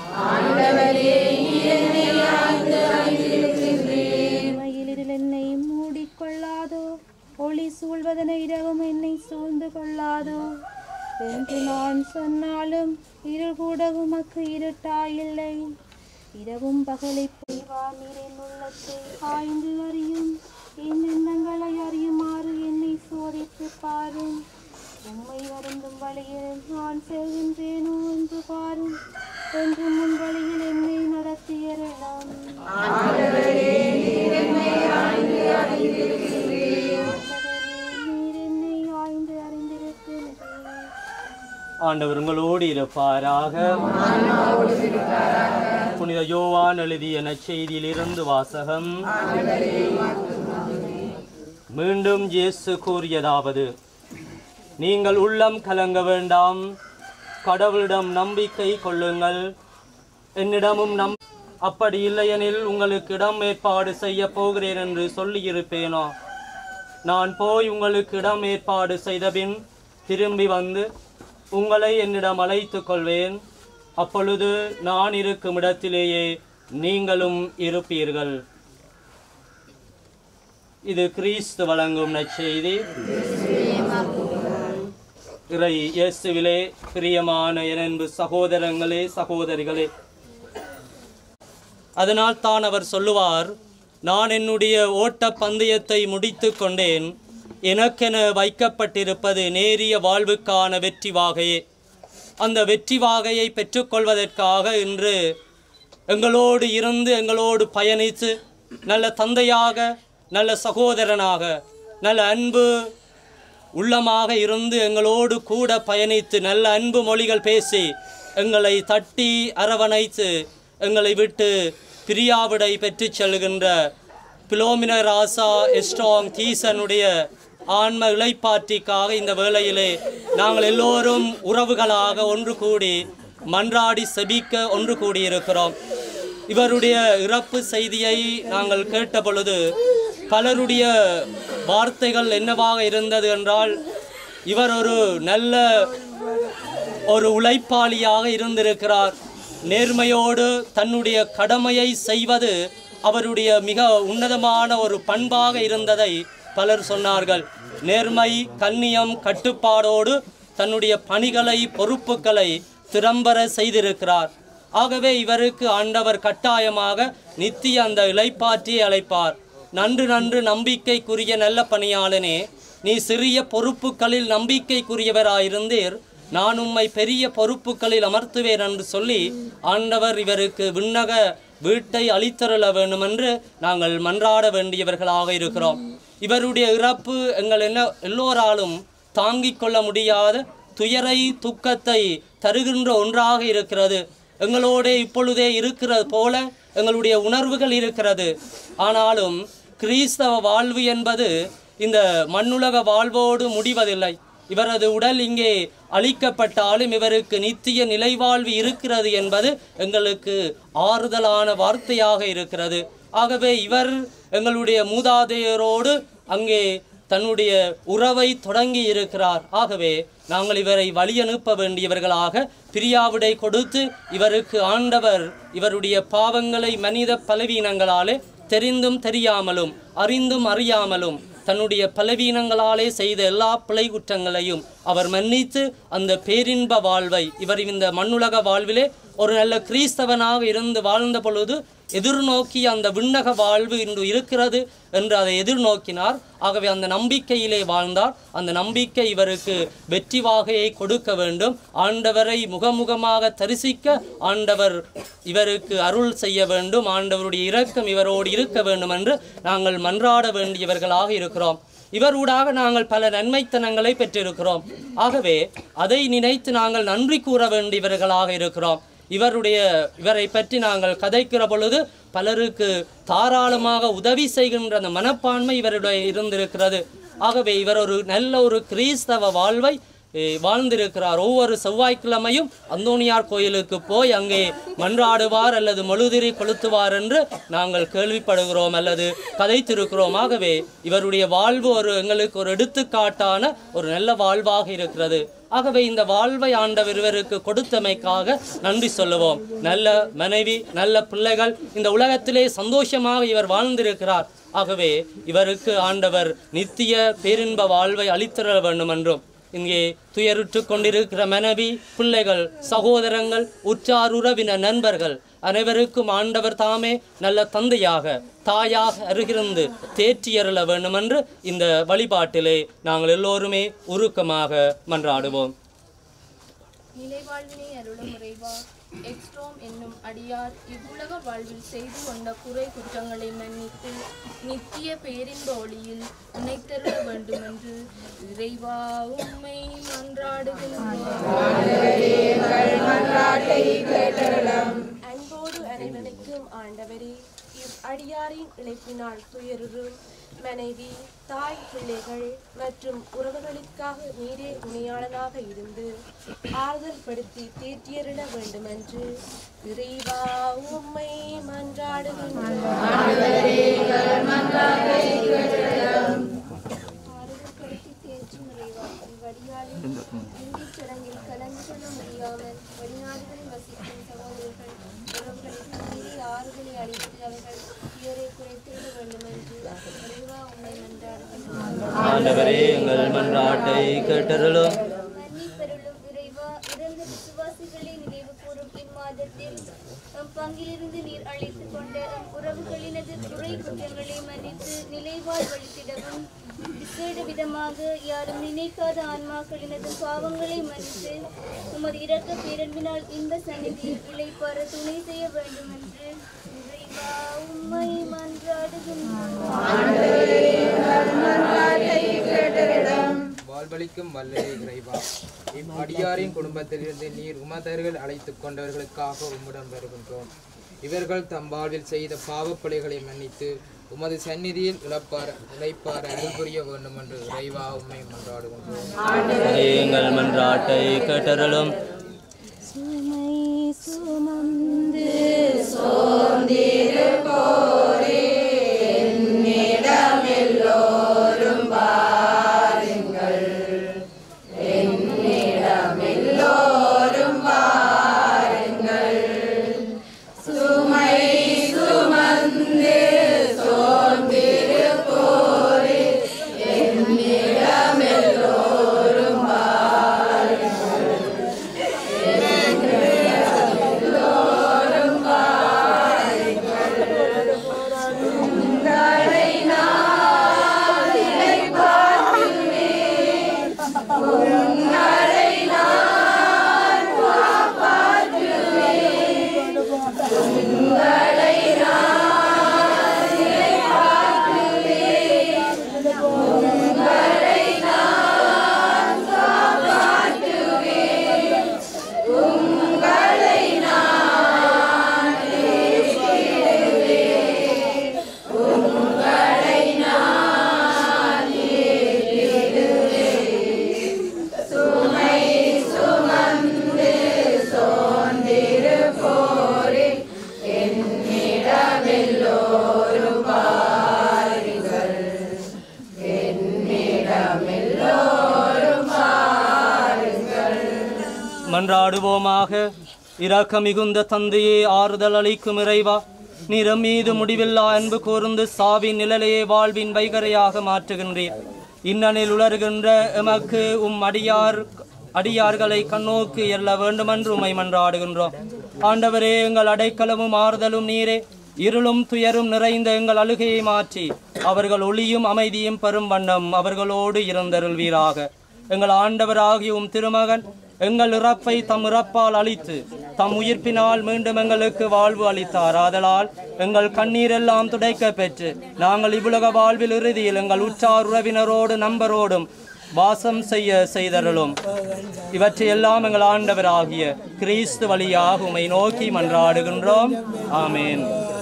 மயிலில் என்னை மூடிக்கொள்ளாதோ ஒளி சூழ்வதனை இரவும் என்னை சூழ்ந்து கொள்ளாதோ என்று நான் சொன்னாலும் இருள் கூட உமக்கு இருட்டாயில்லை இரவும் பகலை நீர் என் உள்ளத்தை ஆய்ந்து அறியும் என் எண்ணங்களை அறியுமாறு என்னை சோதித்து பாரும் உம்மை வருந்தும் வழியில் நான் செல்கின்றேனோ என்று பாரும் என்று முன் வழியில் என்னை நடத்தியறலாம் நீர் என்னை ஆய்ந்து அறிந்திருக்கின்றீர் ஆண்டவர் உங்களோடு இருப்பாராக புனித யோவான் எழுதிய நற்செய்தியிலிருந்து வாசகம் மீண்டும் இயேசு கூறியதாவது நீங்கள் உள்ளம் கலங்க வேண்டாம் கடவுளிடம் நம்பிக்கை கொள்ளுங்கள் என்னிடமும் நம் அப்படி இல்லையெனில் உங்களுக்கு இடம் ஏற்பாடு செய்ய போகிறேன் என்று சொல்லியிருப்பேனோ நான் போய் உங்களுக்கு இடம் ஏற்பாடு செய்தபின் திரும்பி வந்து உங்களை என்னிடம் அழைத்துக் கொள்வேன் அப்பொழுது நான் இருக்கும் இடத்திலேயே நீங்களும் இருப்பீர்கள் இது கிறிஸ்து வழங்கும் நற்செய்தி இறை இயேசுவிலே பிரியமான எனன்பு சகோதரங்களே சகோதரிகளே அதனால் தான் அவர் சொல்லுவார் நான் என்னுடைய ஓட்ட பந்தயத்தை முடித்து கொண்டேன் எனக்கென வைக்கப்பட்டிருப்பது நேரிய வாழ்வுக்கான வெற்றி வாகையே அந்த வெற்றி வாகையை பெற்றுக்கொள்வதற்காக இன்று எங்களோடு இருந்து எங்களோடு பயணித்து நல்ல தந்தையாக நல்ல சகோதரனாக நல்ல அன்பு உள்ளமாக இருந்து எங்களோடு கூட பயணித்து நல்ல அன்பு மொழிகள் பேசி எங்களை தட்டி அரவணைத்து எங்களை விட்டு பிரியாவிடை பெற்றுச் செல்கின்ற பிலோமின ராசா எஸ்ட்ராங் தீசனுடைய ஆன்ம இளைப்பாற்றிக்காக இந்த வேளையிலே நாங்கள் எல்லோரும் உறவுகளாக ஒன்று கூடி மன்றாடி செபிக்க ஒன்று கூடியிருக்கிறோம் இவருடைய இறப்பு செய்தியை நாங்கள் கேட்ட பொழுது பலருடைய வார்த்தைகள் என்னவாக இருந்தது என்றால் இவர் ஒரு நல்ல ஒரு உழைப்பாளியாக இருந்திருக்கிறார் நேர்மையோடு தன்னுடைய கடமையை செய்வது அவருடைய மிக உன்னதமான ஒரு பண்பாக இருந்ததை பலர் சொன்னார்கள் நேர்மை கண்ணியம் கட்டுப்பாடோடு தன்னுடைய பணிகளை பொறுப்புகளை திறம்பட செய்திருக்கிறார் ஆகவே இவருக்கு ஆண்டவர் கட்டாயமாக நித்திய அந்த இளைப்பாற்றியை அழைப்பார் நன்று நன்று நம்பிக்கைக்குரிய நல்ல பணியாளனே நீ சிறிய பொறுப்புகளில் நம்பிக்கைக்குரியவராயிருந்தீர் நான் உம்மை பெரிய பொறுப்புகளில் அமர்த்துவேன் என்று சொல்லி ஆண்டவர் இவருக்கு விண்ணக வீட்டை அளித்தருள வேண்டும் என்று நாங்கள் மன்றாட வேண்டியவர்களாக இருக்கிறோம் இவருடைய இறப்பு எங்கள் என்ன எல்லோராலும் தாங்கிக் கொள்ள முடியாத துயரை துக்கத்தை தருகின்ற ஒன்றாக இருக்கிறது எங்களோட இப்பொழுதே இருக்கிறது போல எங்களுடைய உணர்வுகள் இருக்கிறது ஆனாலும் கிறிஸ்தவ வாழ்வு என்பது இந்த மண்ணுலக வாழ்வோடு முடிவதில்லை இவரது உடல் இங்கே அழிக்கப்பட்டாலும் இவருக்கு நித்திய நிலைவாழ்வு இருக்கிறது என்பது எங்களுக்கு ஆறுதலான வார்த்தையாக இருக்கிறது ஆகவே இவர் எங்களுடைய மூதாதையரோடு அங்கே தன்னுடைய உறவை தொடங்கி இருக்கிறார் ஆகவே நாங்கள் இவரை வழியனுப்ப வேண்டியவர்களாக பிரியாவிடை கொடுத்து இவருக்கு ஆண்டவர் இவருடைய பாவங்களை மனித பலவீனங்களாலே தெரிந்தும் தெரியாமலும் அறிந்தும் அறியாமலும் தன்னுடைய பலவீனங்களாலே செய்த எல்லா பிழை குற்றங்களையும் அவர் மன்னித்து அந்த பேரின்ப வாழ்வை இவர் இந்த மண்ணுலக வாழ்விலே ஒரு நல்ல கிறிஸ்தவனாக இருந்து வாழ்ந்த பொழுது எதிர்நோக்கிய அந்த விண்ணக வாழ்வு இன்று இருக்கிறது என்று அதை எதிர்நோக்கினார் ஆகவே அந்த நம்பிக்கையிலே வாழ்ந்தார் அந்த நம்பிக்கை இவருக்கு வெற்றி வாகையை கொடுக்க வேண்டும் ஆண்டவரை முகமுகமாக தரிசிக்க ஆண்டவர் இவருக்கு அருள் செய்ய வேண்டும் ஆண்டவருடைய இரக்கம் இவரோடு இருக்க வேண்டும் என்று நாங்கள் மன்றாட வேண்டியவர்களாக இருக்கிறோம் இவரூடாக நாங்கள் பல நன்மைத்தனங்களை பெற்றிருக்கிறோம் ஆகவே அதை நினைத்து நாங்கள் நன்றி கூற வேண்டியவர்களாக இருக்கிறோம் இவருடைய இவரை பற்றி நாங்கள் கதைக்கிற பொழுது பலருக்கு தாராளமாக உதவி செய்கின்ற அந்த மனப்பான்மை இவருடைய இருந்திருக்கிறது ஆகவே இவர் ஒரு நல்ல ஒரு கிறிஸ்தவ வாழ்வை eh, வாழ்ந்திருக்கிறார் ஒவ்வொரு செவ்வாய்க்கிழமையும் அந்தோணியார் கோயிலுக்கு போய் அங்கே மன்றாடுவார் அல்லது மொழுதிரி கொளுத்துவார் என்று நாங்கள் கேள்விப்படுகிறோம் அல்லது கதைத்திருக்கிறோம் ஆகவே இவருடைய வாழ்வு ஒரு எங்களுக்கு ஒரு எடுத்துக்காட்டான ஒரு நல்ல வாழ்வாக இருக்கிறது ஆகவே இந்த வாழ்வை ஆண்டவர் இவருக்கு கொடுத்தமைக்காக நன்றி சொல்லுவோம் நல்ல மனைவி நல்ல பிள்ளைகள் இந்த உலகத்திலே சந்தோஷமாக இவர் வாழ்ந்திருக்கிறார் ஆகவே இவருக்கு ஆண்டவர் நித்திய பேரின்ப வாழ்வை அளித்திர வேண்டும் என்றும் இங்கே துயருற்று கொண்டிருக்கிற மனைவி பிள்ளைகள் சகோதரங்கள் உற்றார் உறவினர் நண்பர்கள் அனைவருக்கும் ஆண்டவர் தாமே நல்ல தந்தையாக தாயாக அருகிருந்து தேற்றியருள வேண்டும் என்று இந்த வழிபாட்டிலே நாங்கள் எல்லோருமே உருக்கமாக மன்றாடுவோம் நிலைவாழ்வினை அருளும் இறைவா எக்ஸ்ட்ரோம் என்னும் அடியார் இவ்வுலக வாழ்வில் செய்து கொண்ட குறை குற்றங்களை மன்னித்து நித்திய பேரின்ப ஒளியில் இணைத்தருள வேண்டும் என்று இறைவா உம்மை மன்றாடுகின்றோம் அன்போடு அரவணைக்கும் ஆண்டவரே இவ் அடியாரின் இழைப்பினால் துயருறும் மனைவி தாய் பிள்ளைகள் மற்றும் உறவுகளுக்காக நீரே துணையாளனாக இருந்து ஆறுதல் படுத்தி தேற்றியருள வேண்டும் என்று இறைவா உம்மை மன்றாடுகின்றோம் தேற்றும் இறைவா இவ்வடியாளின் இறுதிச் சடங்கில் கலந்து கொள்ள முடியாமல் வெளிநாடுகளில் வசிக்கும் சகோதரர்கள் உறவுகளுக்கு நீதி ஆறுதலை அளித்து அவர்கள் துயரை குறைத்திட வேண்டும் என்று இறைவா உண்மை மன்றாடுகின்றோம் ஆண்டவரே எங்கள் மன்றாட்டை கேட்டருளும் மன்னிப்பருளும் இறைவா இறந்த விசுவாசிகளை நினைவு கூறும் இம்மாதத்தில் நம் பங்கிலிருந்து நீர் அழைத்துக் கொண்ட நம் உறவுகளினது குறை குற்றங்களை மன்னித்து நிலைவாழ் வழித்திடவும் விசேட விதமாக யாரும் நினைக்காத ஆன்மாக்களினது பாவங்களை மன்னித்து உமது இரக்க பேரன்பினால் இந்த சந்நிதியில் இளைப்பார துணை செய்ய வேண்டும் என்று இறைவா உம்மை மன்றாடுகின்றோம் வாழ்வளிக்கும் வல்லலே இறைவா இவ்வடியாரின் குடும்பத்திலிருந்து நீர் உமதர்கள் அழைத்துக் கொண்டவர்களுக்காக உம்முடன் வருகின்றோம் இவர்கள் தம் வாழ்வில் செய்த பாவப்பழிகளை மன்னித்து உமது சந்நிதியில் இழப்பார இழைப்பார அருள் புரிய வேண்டும் என்று இறைவா உம்மை மன்றாடுகின்றோம் எங்கள் மன்றாட்டை கேட்டருளும் சுமை சுமந்து மன்றாடுவோமாக இரக்க மிகுந்த தந்தையே ஆறுதல் அளிக்கும் இறைவா நிறம் மீது முடிவில்லா அன்பு கூர்ந்து சாவின் நிழலையே வாழ்வின் வைகரையாக மாற்றுகின்றீர் இன்னனில் உலர்கின்ற எமக்கு உம் அடியார் அடியார்களை கண்ணோக்கு எல்ல வேண்டுமென்று உம்மை மன்றாடுகின்றோம் ஆண்டவரே எங்கள் அடைக்கலமும் ஆறுதலும் நீரே இருளும் துயரும் நிறைந்த எங்கள் அழுகையை மாற்றி அவர்கள் ஒளியும் அமைதியும் பெறும் வண்ணம் அவர்களோடு இருந்தருள்வீராக எங்கள் ஆண்டவராகிய உம் திருமகன் எங்கள் இறப்பை தம் இறப்பால் அழித்து தம் உயிர்ப்பினால் மீண்டும் எங்களுக்கு வாழ்வு அளித்தார் ஆதலால் எங்கள் கண்ணீரெல்லாம் துடைக்க பெற்று நாங்கள் இவ்வுலக வாழ்வில் இறுதியில் எங்கள் உற்றார் உறவினரோடு நண்பரோடும் வாசம் செய்ய செய்தருளும் இவற்றையெல்லாம் எங்கள் ஆண்டவராகிய கிறிஸ்து வழியாக உமை நோக்கி மன்றாடுகின்றோம் ஆமேன்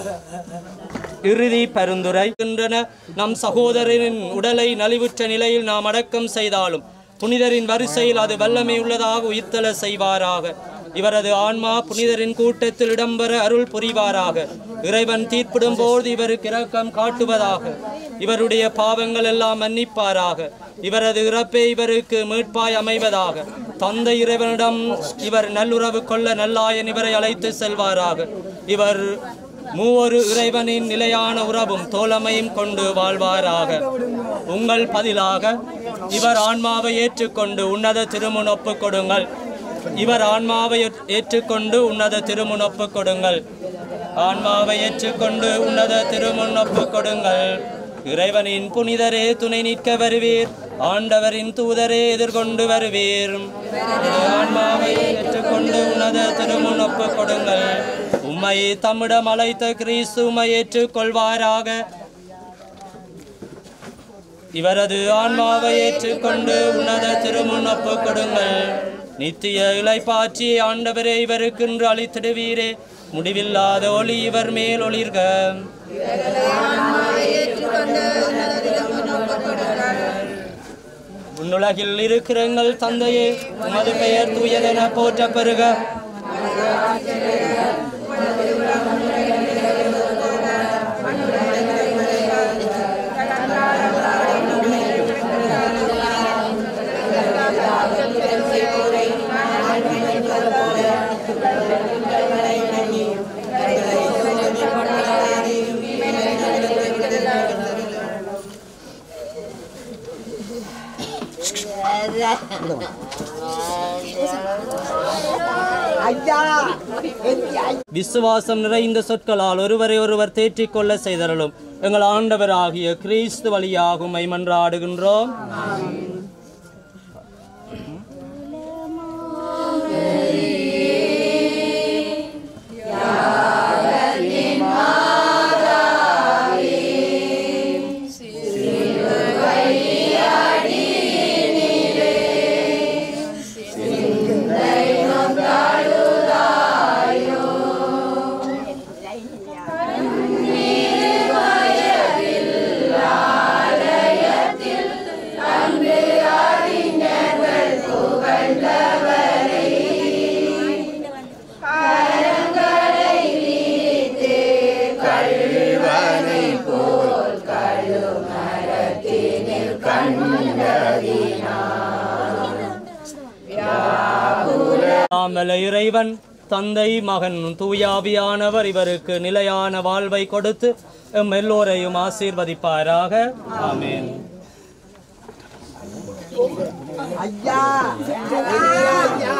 இறுதி பரிந்துரை நம் சகோதரரின் உடலை நலிவுற்ற நிலையில் நாம் அடக்கம் செய்தாலும் புனிதரின் வரிசையில் அது வல்லமை உள்ளதாக உயிர்த்தல செய்வாராக இவரது ஆன்மா புனிதரின் கூட்டத்தில் இடம்பெற அருள் புரிவாராக இறைவன் தீர்ப்பிடும் போது இவருக்கு இரக்கம் காட்டுவதாக இவருடைய பாவங்கள் எல்லாம் மன்னிப்பாராக இவரது இறப்பே இவருக்கு மீட்பாய் அமைவதாக தந்தை இறைவனிடம் இவர் நல்லுறவு கொள்ள நல்லாயன் இவரை அழைத்து செல்வாராக இவர் மூவொரு இறைவனின் நிலையான உறவும் தோழமையும் கொண்டு வாழ்வாராக உங்கள் பதிலாக இவர் ஆன்மாவை ஏற்றுக்கொண்டு உன்னத திருமுனொப்பு கொடுங்கள் இவர் ஆன்மாவை ஏற்றுக்கொண்டு உன்னத திருமுனொப்பு கொடுங்கள் ஆன்மாவை ஏற்றுக்கொண்டு உன்னத திருமுனொப்பு கொடுங்கள் இறைவனின் புனிதரே துணை நிற்க வருவீர் ஆண்டவரின் தூதரே எதிர்கொண்டு வருவீர் ஆன்மாவை ஏற்றுக்கொண்டு உன்னத திருமுனொப்பு கொடுங்கள் உம்மை தம்மிடம் அழைத்த கிறிஸ்து உம்மை ஏற்றுக்கொள்வாராக இவரது ஆன்மாவை ஏற்றுக்கொண்டு உன்னத திருமுனொப்பு கொடுங்கள் நித்திய இளைப்பாற்றி ஆண்டவரே இவருக்கென்று அளித்திடுவீரே முடிவில்லாத ஒளி இவர் மேல் ஒளிர்க உன்னுலகில் இருக்கிற எங்கள் தந்தையே உமது பெயர் தூயதென போற்ற பெறுக ஐயா விசுவாசம் நிறைந்த சொற்களால் ஒருவரை ஒருவர் தேற்றிக் கொள்ள செய்தரலும் எங்கள் ஆண்டவராகிய கிறிஸ்து வழியாகும் மன்றாடுகின்றோம் ஆமல இறைவன் தந்தை மகன் தூயாவியானவர் இவருக்கு நிலையான வாழ்வை கொடுத்து எம் எல்லோரையும் ஆசீர்வதிப்பாராக ஆமென் ஐயா ஐயா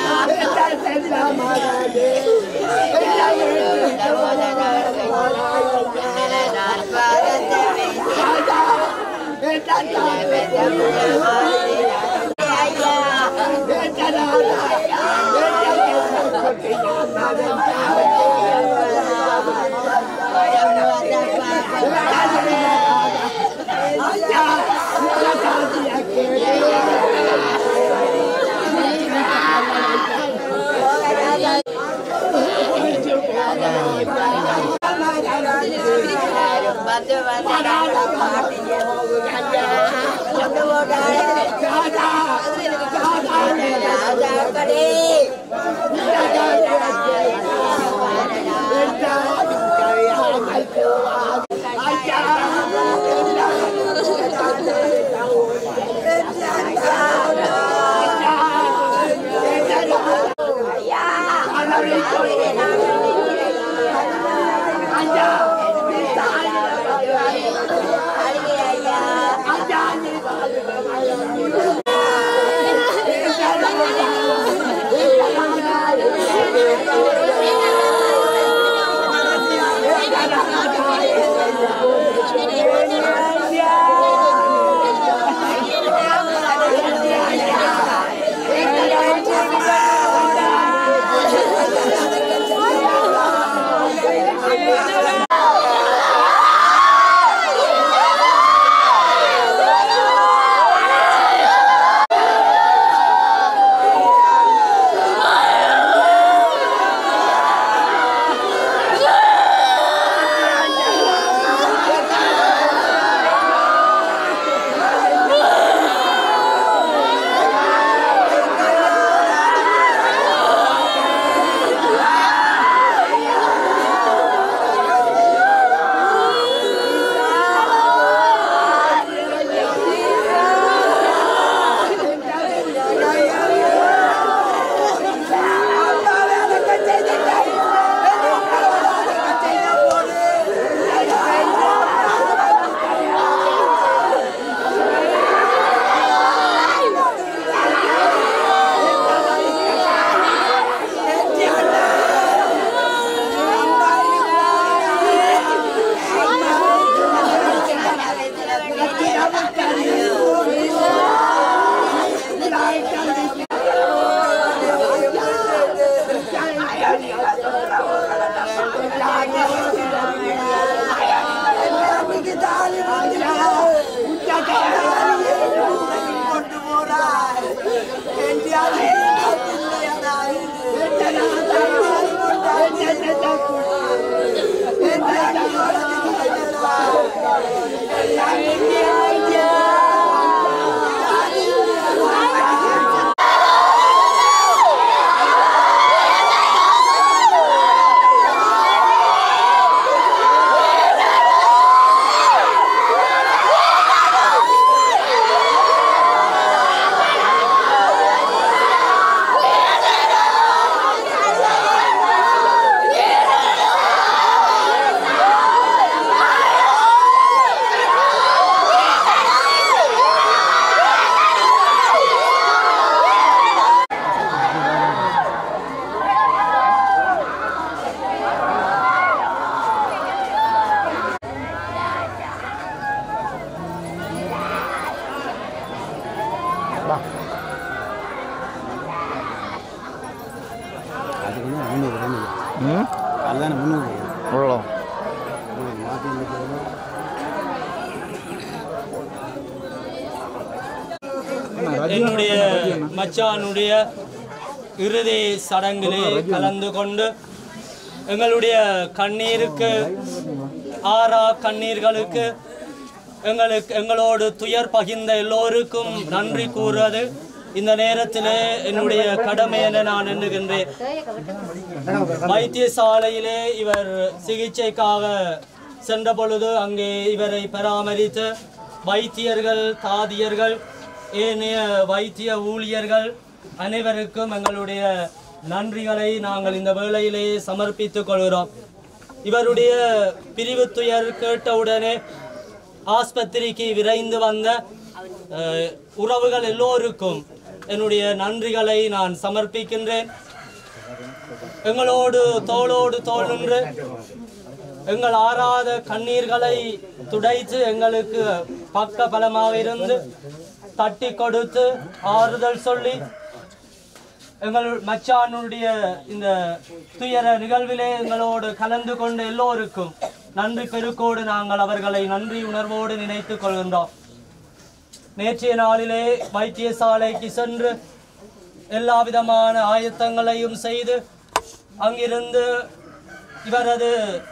ஐயா அதுக்கு வந்து முந்நூறு வேணும் அதுதானே முந்நூறு எவ்வளோ மாற்றி என்னுடைய மச்சானுடைய இறுதி சடங்கிலே கலந்து கொண்டு எங்களுடைய கண்ணீருக்கு ஆறா கண்ணீர்களுக்கு எங்களுக்கு எங்களோடு துயர் பகிர்ந்த எல்லோருக்கும் நன்றி கூறுவது இந்த நேரத்திலே என்னுடைய கடமை என நான் எண்ணுகின்றேன் வைத்தியசாலையிலே இவர் சிகிச்சைக்காக சென்ற பொழுது அங்கே இவரை பராமரித்து வைத்தியர்கள் தாதியர்கள் ஏனைய வைத்திய ஊழியர்கள் அனைவருக்கும் எங்களுடைய நன்றிகளை நாங்கள் இந்த வேளையிலே சமர்ப்பித்துக் கொள்கிறோம் இவருடைய பிரிவு துயர் கேட்டவுடனே ஆஸ்பத்திரிக்கு விரைந்து வந்த அஹ், உறவுகள் எல்லோருக்கும் என்னுடைய நன்றிகளை நான் சமர்ப்பிக்கின்றேன் எங்களோடு தோளோடு தோள் நின்று எங்கள் ஆறாத கண்ணீர்களை துடைத்து எங்களுக்கு பக்க பலமாக இருந்து தட்டி கொடுத்து ஆறுதல் சொல்லி எங்கள் மச்சானுடைய இந்த துயர நிகழ்விலே எங்களோடு கலந்து கொண்ட எல்லோருக்கும் நன்றி பெருக்கோடு நாங்கள் அவர்களை நன்றி உணர்வோடு நினைத்துக் கொள்கின்றோம் நேற்றைய நாளிலே வைத்தியசாலைக்கு சென்று எல்லா விதமான ஆயத்தங்களையும் செய்து அங்கிருந்து இவரது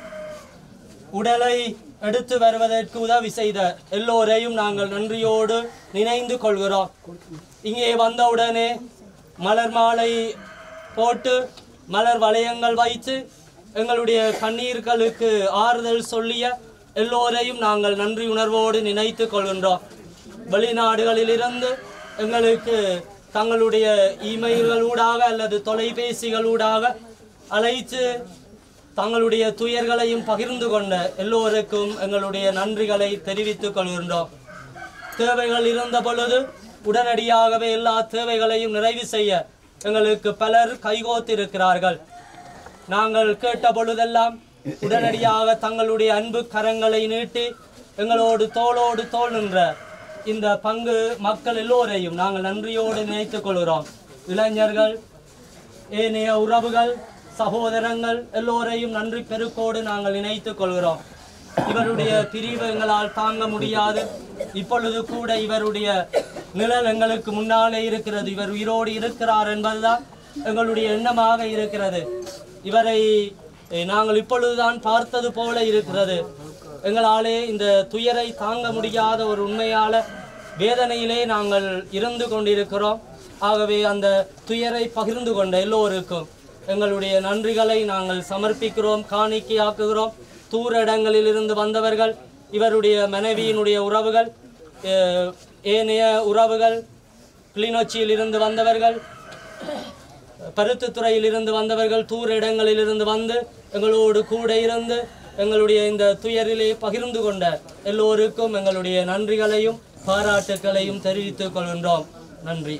உடலை எடுத்து வருவதற்கு உதவி செய்த எல்லோரையும் நாங்கள் நன்றியோடு நினைந்து கொள்கிறோம் இங்கே வந்தவுடனே மலர் மாலை போட்டு மலர் வளையங்கள் வைத்து எங்களுடைய கண்ணீர்களுக்கு ஆறுதல் சொல்லிய எல்லோரையும் நாங்கள் நன்றி உணர்வோடு நினைத்து கொள்கின்றோம் வெளிநாடுகளிலிருந்து எங்களுக்கு தங்களுடைய இமெயில்களூடாக அல்லது தொலைபேசிகளூடாக அழைத்து தங்களுடைய துயர்களையும் பகிர்ந்து கொண்ட எல்லோருக்கும் எங்களுடைய நன்றிகளை தெரிவித்துக் கொள்கின்றோம் தேவைகள் இருந்த பொழுது உடனடியாகவே எல்லா தேவைகளையும் நிறைவு செய்ய எங்களுக்கு பலர் கைகோத்திருக்கிறார்கள் நாங்கள் கேட்ட பொழுதெல்லாம் உடனடியாக தங்களுடைய அன்பு கரங்களை நீட்டி எங்களோடு தோளோடு தோள் நின்ற இந்த பங்கு மக்கள் எல்லோரையும் நாங்கள் நன்றியோடு நினைத்துக் கொள்கிறோம் இளைஞர்கள் ஏனைய உறவுகள் சகோதரங்கள் எல்லோரையும் நன்றி பெருக்கோடு நாங்கள் நினைத்துக் கொள்கிறோம் இவருடைய பிரிவு எங்களால் தாங்க முடியாது இப்பொழுது கூட இவருடைய நிழல் எங்களுக்கு முன்னாலே இருக்கிறது இவர் உயிரோடு இருக்கிறார் என்பதுதான் எங்களுடைய எண்ணமாக இருக்கிறது இவரை eh, நாங்கள் இப்பொழுதுதான் பார்த்தது போல இருக்கிறது எங்களாலே இந்த துயரை தாங்க முடியாத ஒரு உண்மையால வேதனையிலே நாங்கள் இருந்து கொண்டிருக்கிறோம் ஆகவே அந்த துயரை பகிர்ந்து கொண்ட எல்லோருக்கும் எங்களுடைய நன்றிகளை நாங்கள் சமர்ப்பிக்கிறோம் காணிக்கையாக்குகிறோம் தூர இடங்களிலிருந்து வந்தவர்கள் இவருடைய மனைவியினுடைய உறவுகள் அஹ், ஏனைய உறவுகள் கிளிநொச்சியில் இருந்து வந்தவர்கள் பருத்தித்துறையில் இருந்து வந்தவர்கள் தூர இடங்களிலிருந்து வந்து எங்களோடு கூட இருந்து எங்களுடைய இந்த துயரிலே பகிர்ந்து கொண்ட எல்லோருக்கும் எங்களுடைய நன்றிகளையும் பாராட்டுக்களையும் தெரிவித்துக் கொள்கின்றோம் நன்றி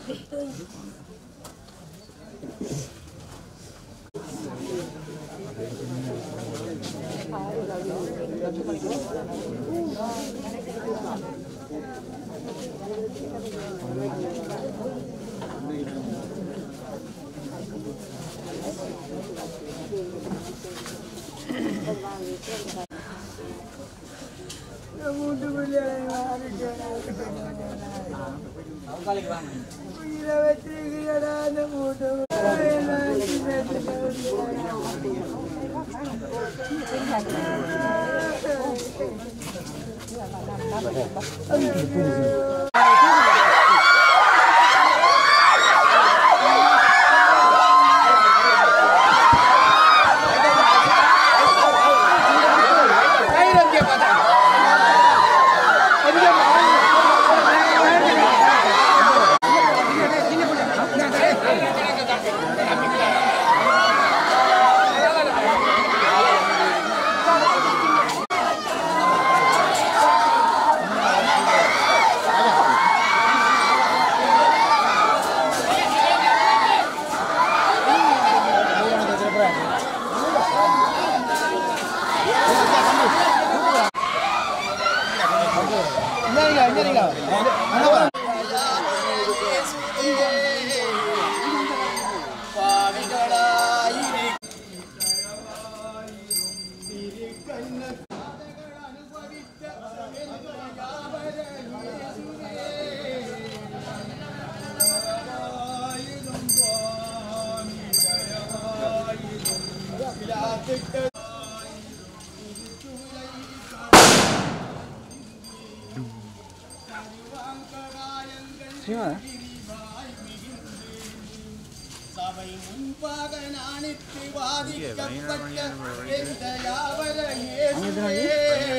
சபை முன்பாக நாணித்து வாதிக்கப்பட்ட எந்த யாவர இயேசுவே,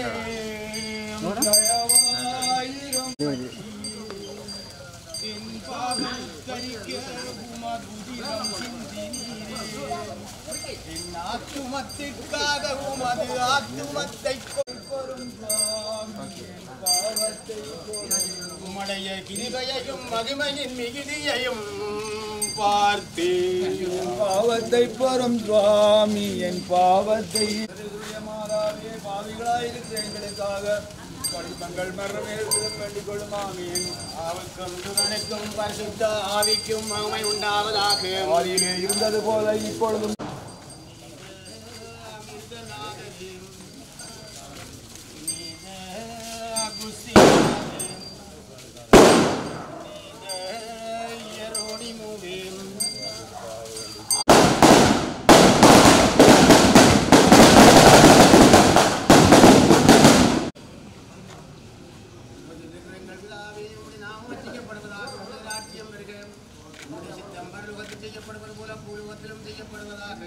தயவாயிரும் என் பாவம் தரிக்க உமதுதிரம் சிந்தினீரே. என் ஆத்துமத்திற்காக உமது ஆத்துமத்தை கொள்பொரும் பாவத்தை உம்முடைய கிருபையையும் மகிமையின் மிகுதியையும் பார்த்து பாவத்தை பெறும் சுவாமி என் பாவத்தை மாதாவே இருக்கிற எங்களுக்காக படிமங்கள் மரணமேல் வேண்டிக் கொள்ளுமாமேன் ஆவுக்கும் துணனுக்கும் பரிசுத்த ஆவிக்கும் மகிமை உண்டாவதாக ஆதியிலே இருந்தது போல இப்பொழுதும் செய்யப்படுவது போல பூலோகத்திலும் செய்யப்படுவதாக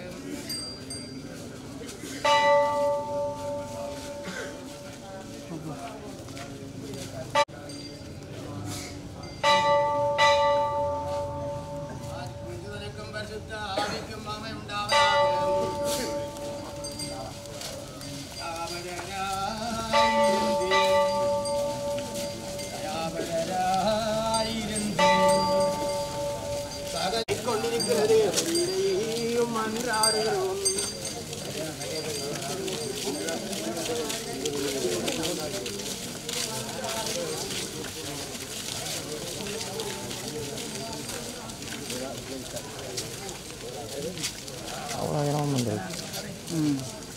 இதுவரைக்கும் பரிசுத்த ஆவிக்கும் மகிமை உண்டாவதாக கொண்டிருக்கிறது மன்றாடுகிறோம் அவ்வளோ இடம் வந்து ம்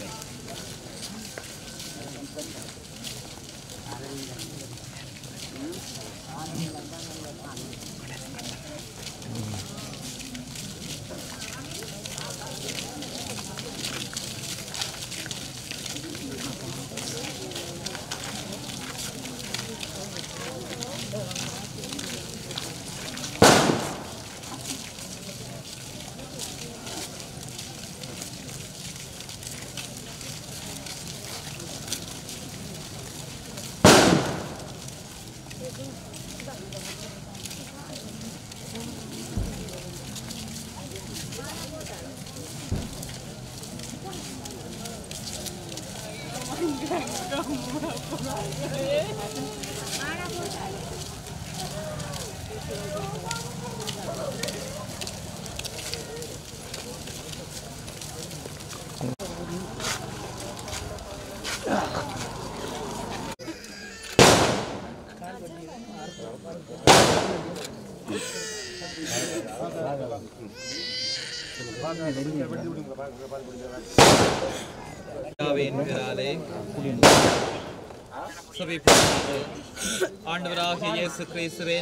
என்கிறாலே சபை ஆண்டவராகிய இயேசு கிறிஸ்துவே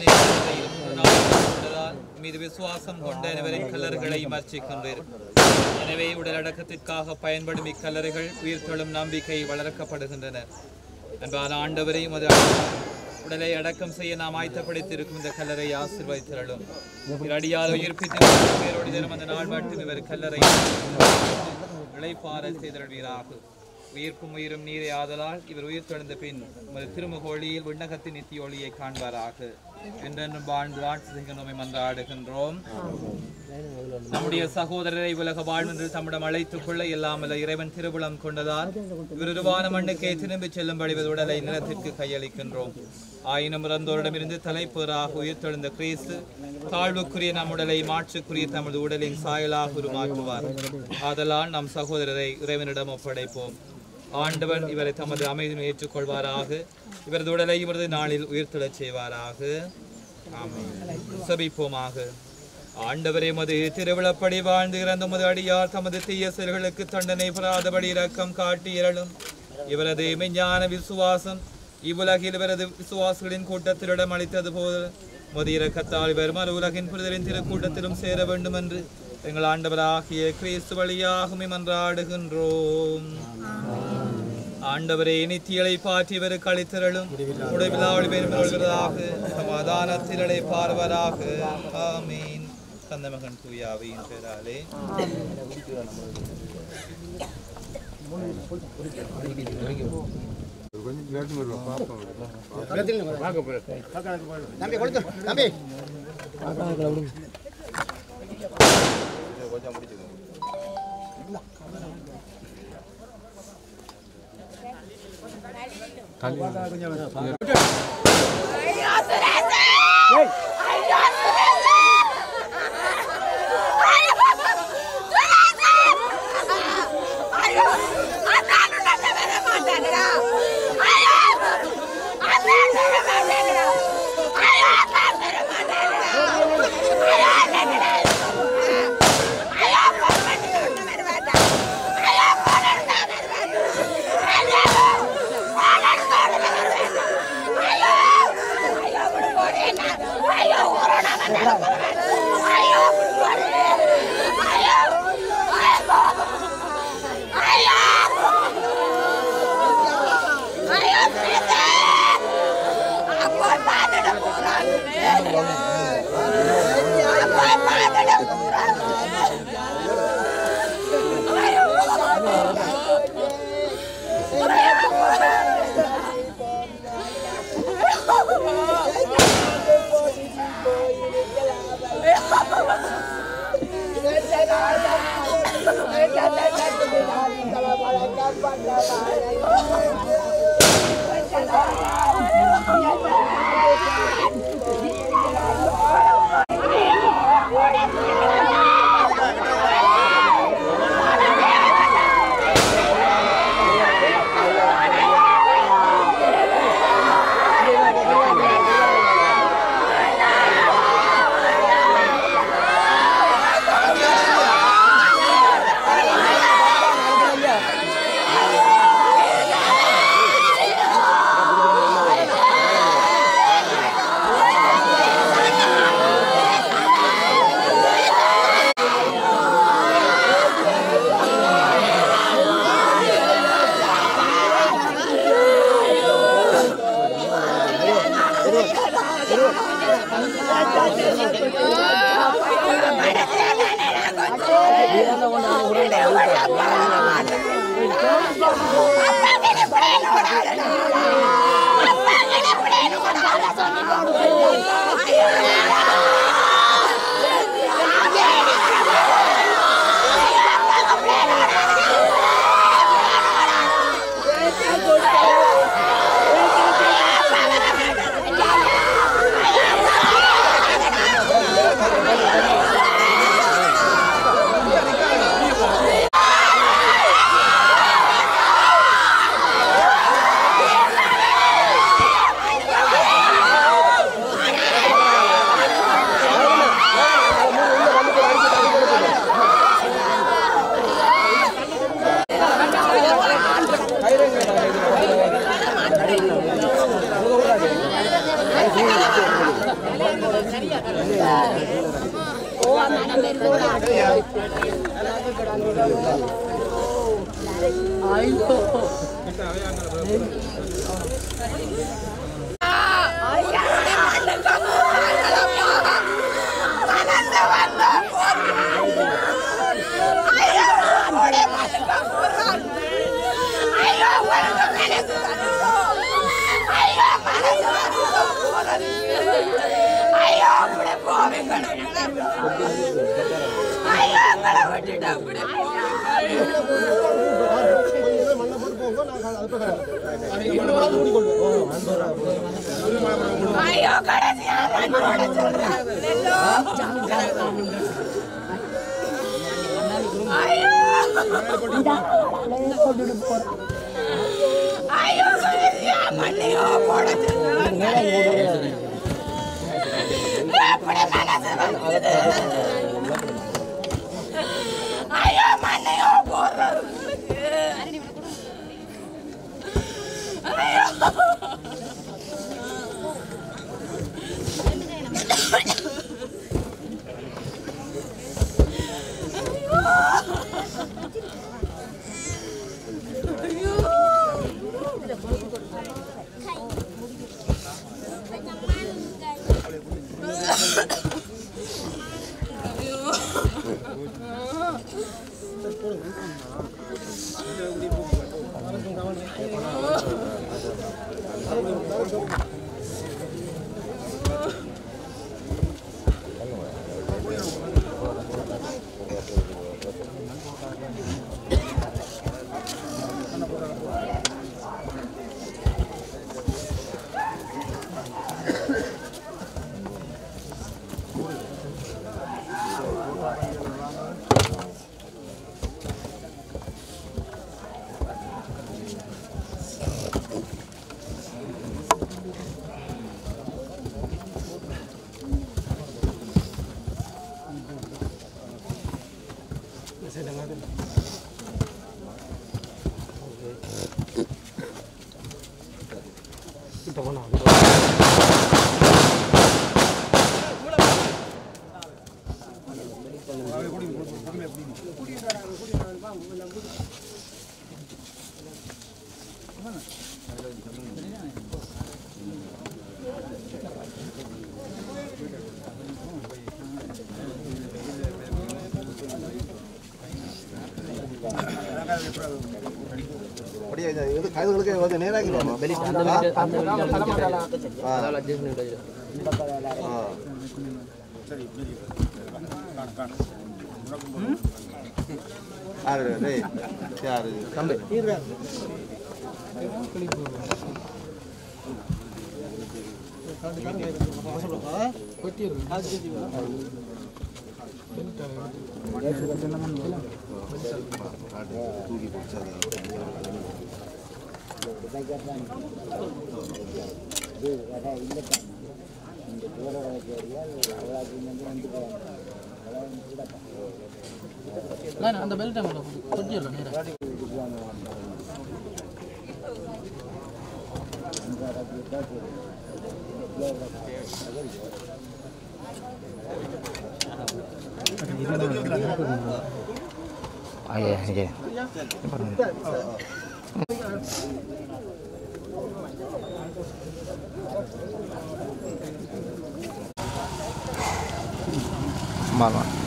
மீது விசுவாசம் கொண்ட அனைவரின் கல்லர்களை மர்ச்சிக்கின்றீர் எனவே உடலடக்கத்திற்காக பயன்படும் இக்கல்லறைகள் உயிர்த்தெழும் நம்பிக்கை வளர்க்கப்படுகின்றன அன்பான ஆண்டவரை உமது உடலை அடக்கம் செய்ய நாம் ஆயத்தப்படுத்தியிருக்கும் இந்த கல்லறை ஆசிர்வதித்திரளும் அடியால் உயிர்ப்பித்து பேரோடு தினம் அந்த நாள் மட்டும் இவர் கல்லறை இழைப்பார செய்தல்வீராக உயிர்ப்பும் உயிரும் நீரே ஆதலால் இவர் உயிர் தொடர்ந்த பின் உமது திருமுகோழியில் விண்ணகத்தின் நித்திய ஒளியை காண்பாராக என்றென்றும் வாழ்ந்து வாழ்த்து செய்கிற நம்மை மன்றாடுகின்றோம் நம்முடைய சகோதரரை உலக வாழ்வென்று தம்மிடம் அழைத்துக் கொள்ள இல்லாமல் இறைவன் திருவுளம் கொண்டதால் இவர் உருவான மண்ணுக்கே திரும்பிச் செல்லும்படி இவர் உடலை நிலத்திற்கு கையளிக்கின்றோம் ஆயினும் இறந்தோரிடமிருந்து தலைப்பேறாக உயிர்த்தெழுந்த கிறிஸ்து தாழ்வுக்குரிய நம் உடலை மாற்றுக்குரிய தமது உடலின் சாயலாக உருமாற்றுவார் ஆதலால் நம் சகோதரரை இறைவனிடம் ஒப்படைப்போம் ஆண்டவன் இவரை தமது அமைதியை ஏற்றுக்கொள்வாராக இவரது உடலை இவரது நாளில் உயிர்த்தெழச் செய்வாராக ஆமென் சபிப்போமாக ஆண்டவரே மது திருவிழப்படி வாழ்ந்து இறந்த மது அடியார் தமது தீய செயல்களுக்கு தண்டனை பெறாதபடி இரக்கம் காட்டி இரளும் இவரது மெஞ்ஞான விசுவாசம் இவ்வுலகில் இவரது விசுவாசிகளின் கூட்டத்தில் இடம் அளித்தது போல மது இரக்கத்தால் இவர் மறு உலகின் புரிதலின் திருக்கூட்டத்திலும் சேர வேண்டும் என்று எங்கள் ஆண்டவராகிய கிறிஸ்து வழியாகுமே மன்றாடுகின்றோம் ஆண்டவரே நித்தியலை பாற்றி இவர் கழித்திரளும் முடிவிலா ஒளிபெறுவதாக சமாதானத்திலே பார்வராக ஆமீன் தந்த மகன் தூயாவின் பேராலே தம்பி கொடுத்து தம்பி ஐயோ கிட்ட போனா அப்படியே இது இது கைதுகளுக்கு வந்து நேராக்கி வாமா வெளி யாரு டேய் யாரு தம்பி தூக்கி போச்சு அந்த பெல்ட் தொட்டிடலாம் நேரா ஐயா ஐயா ஆமாம்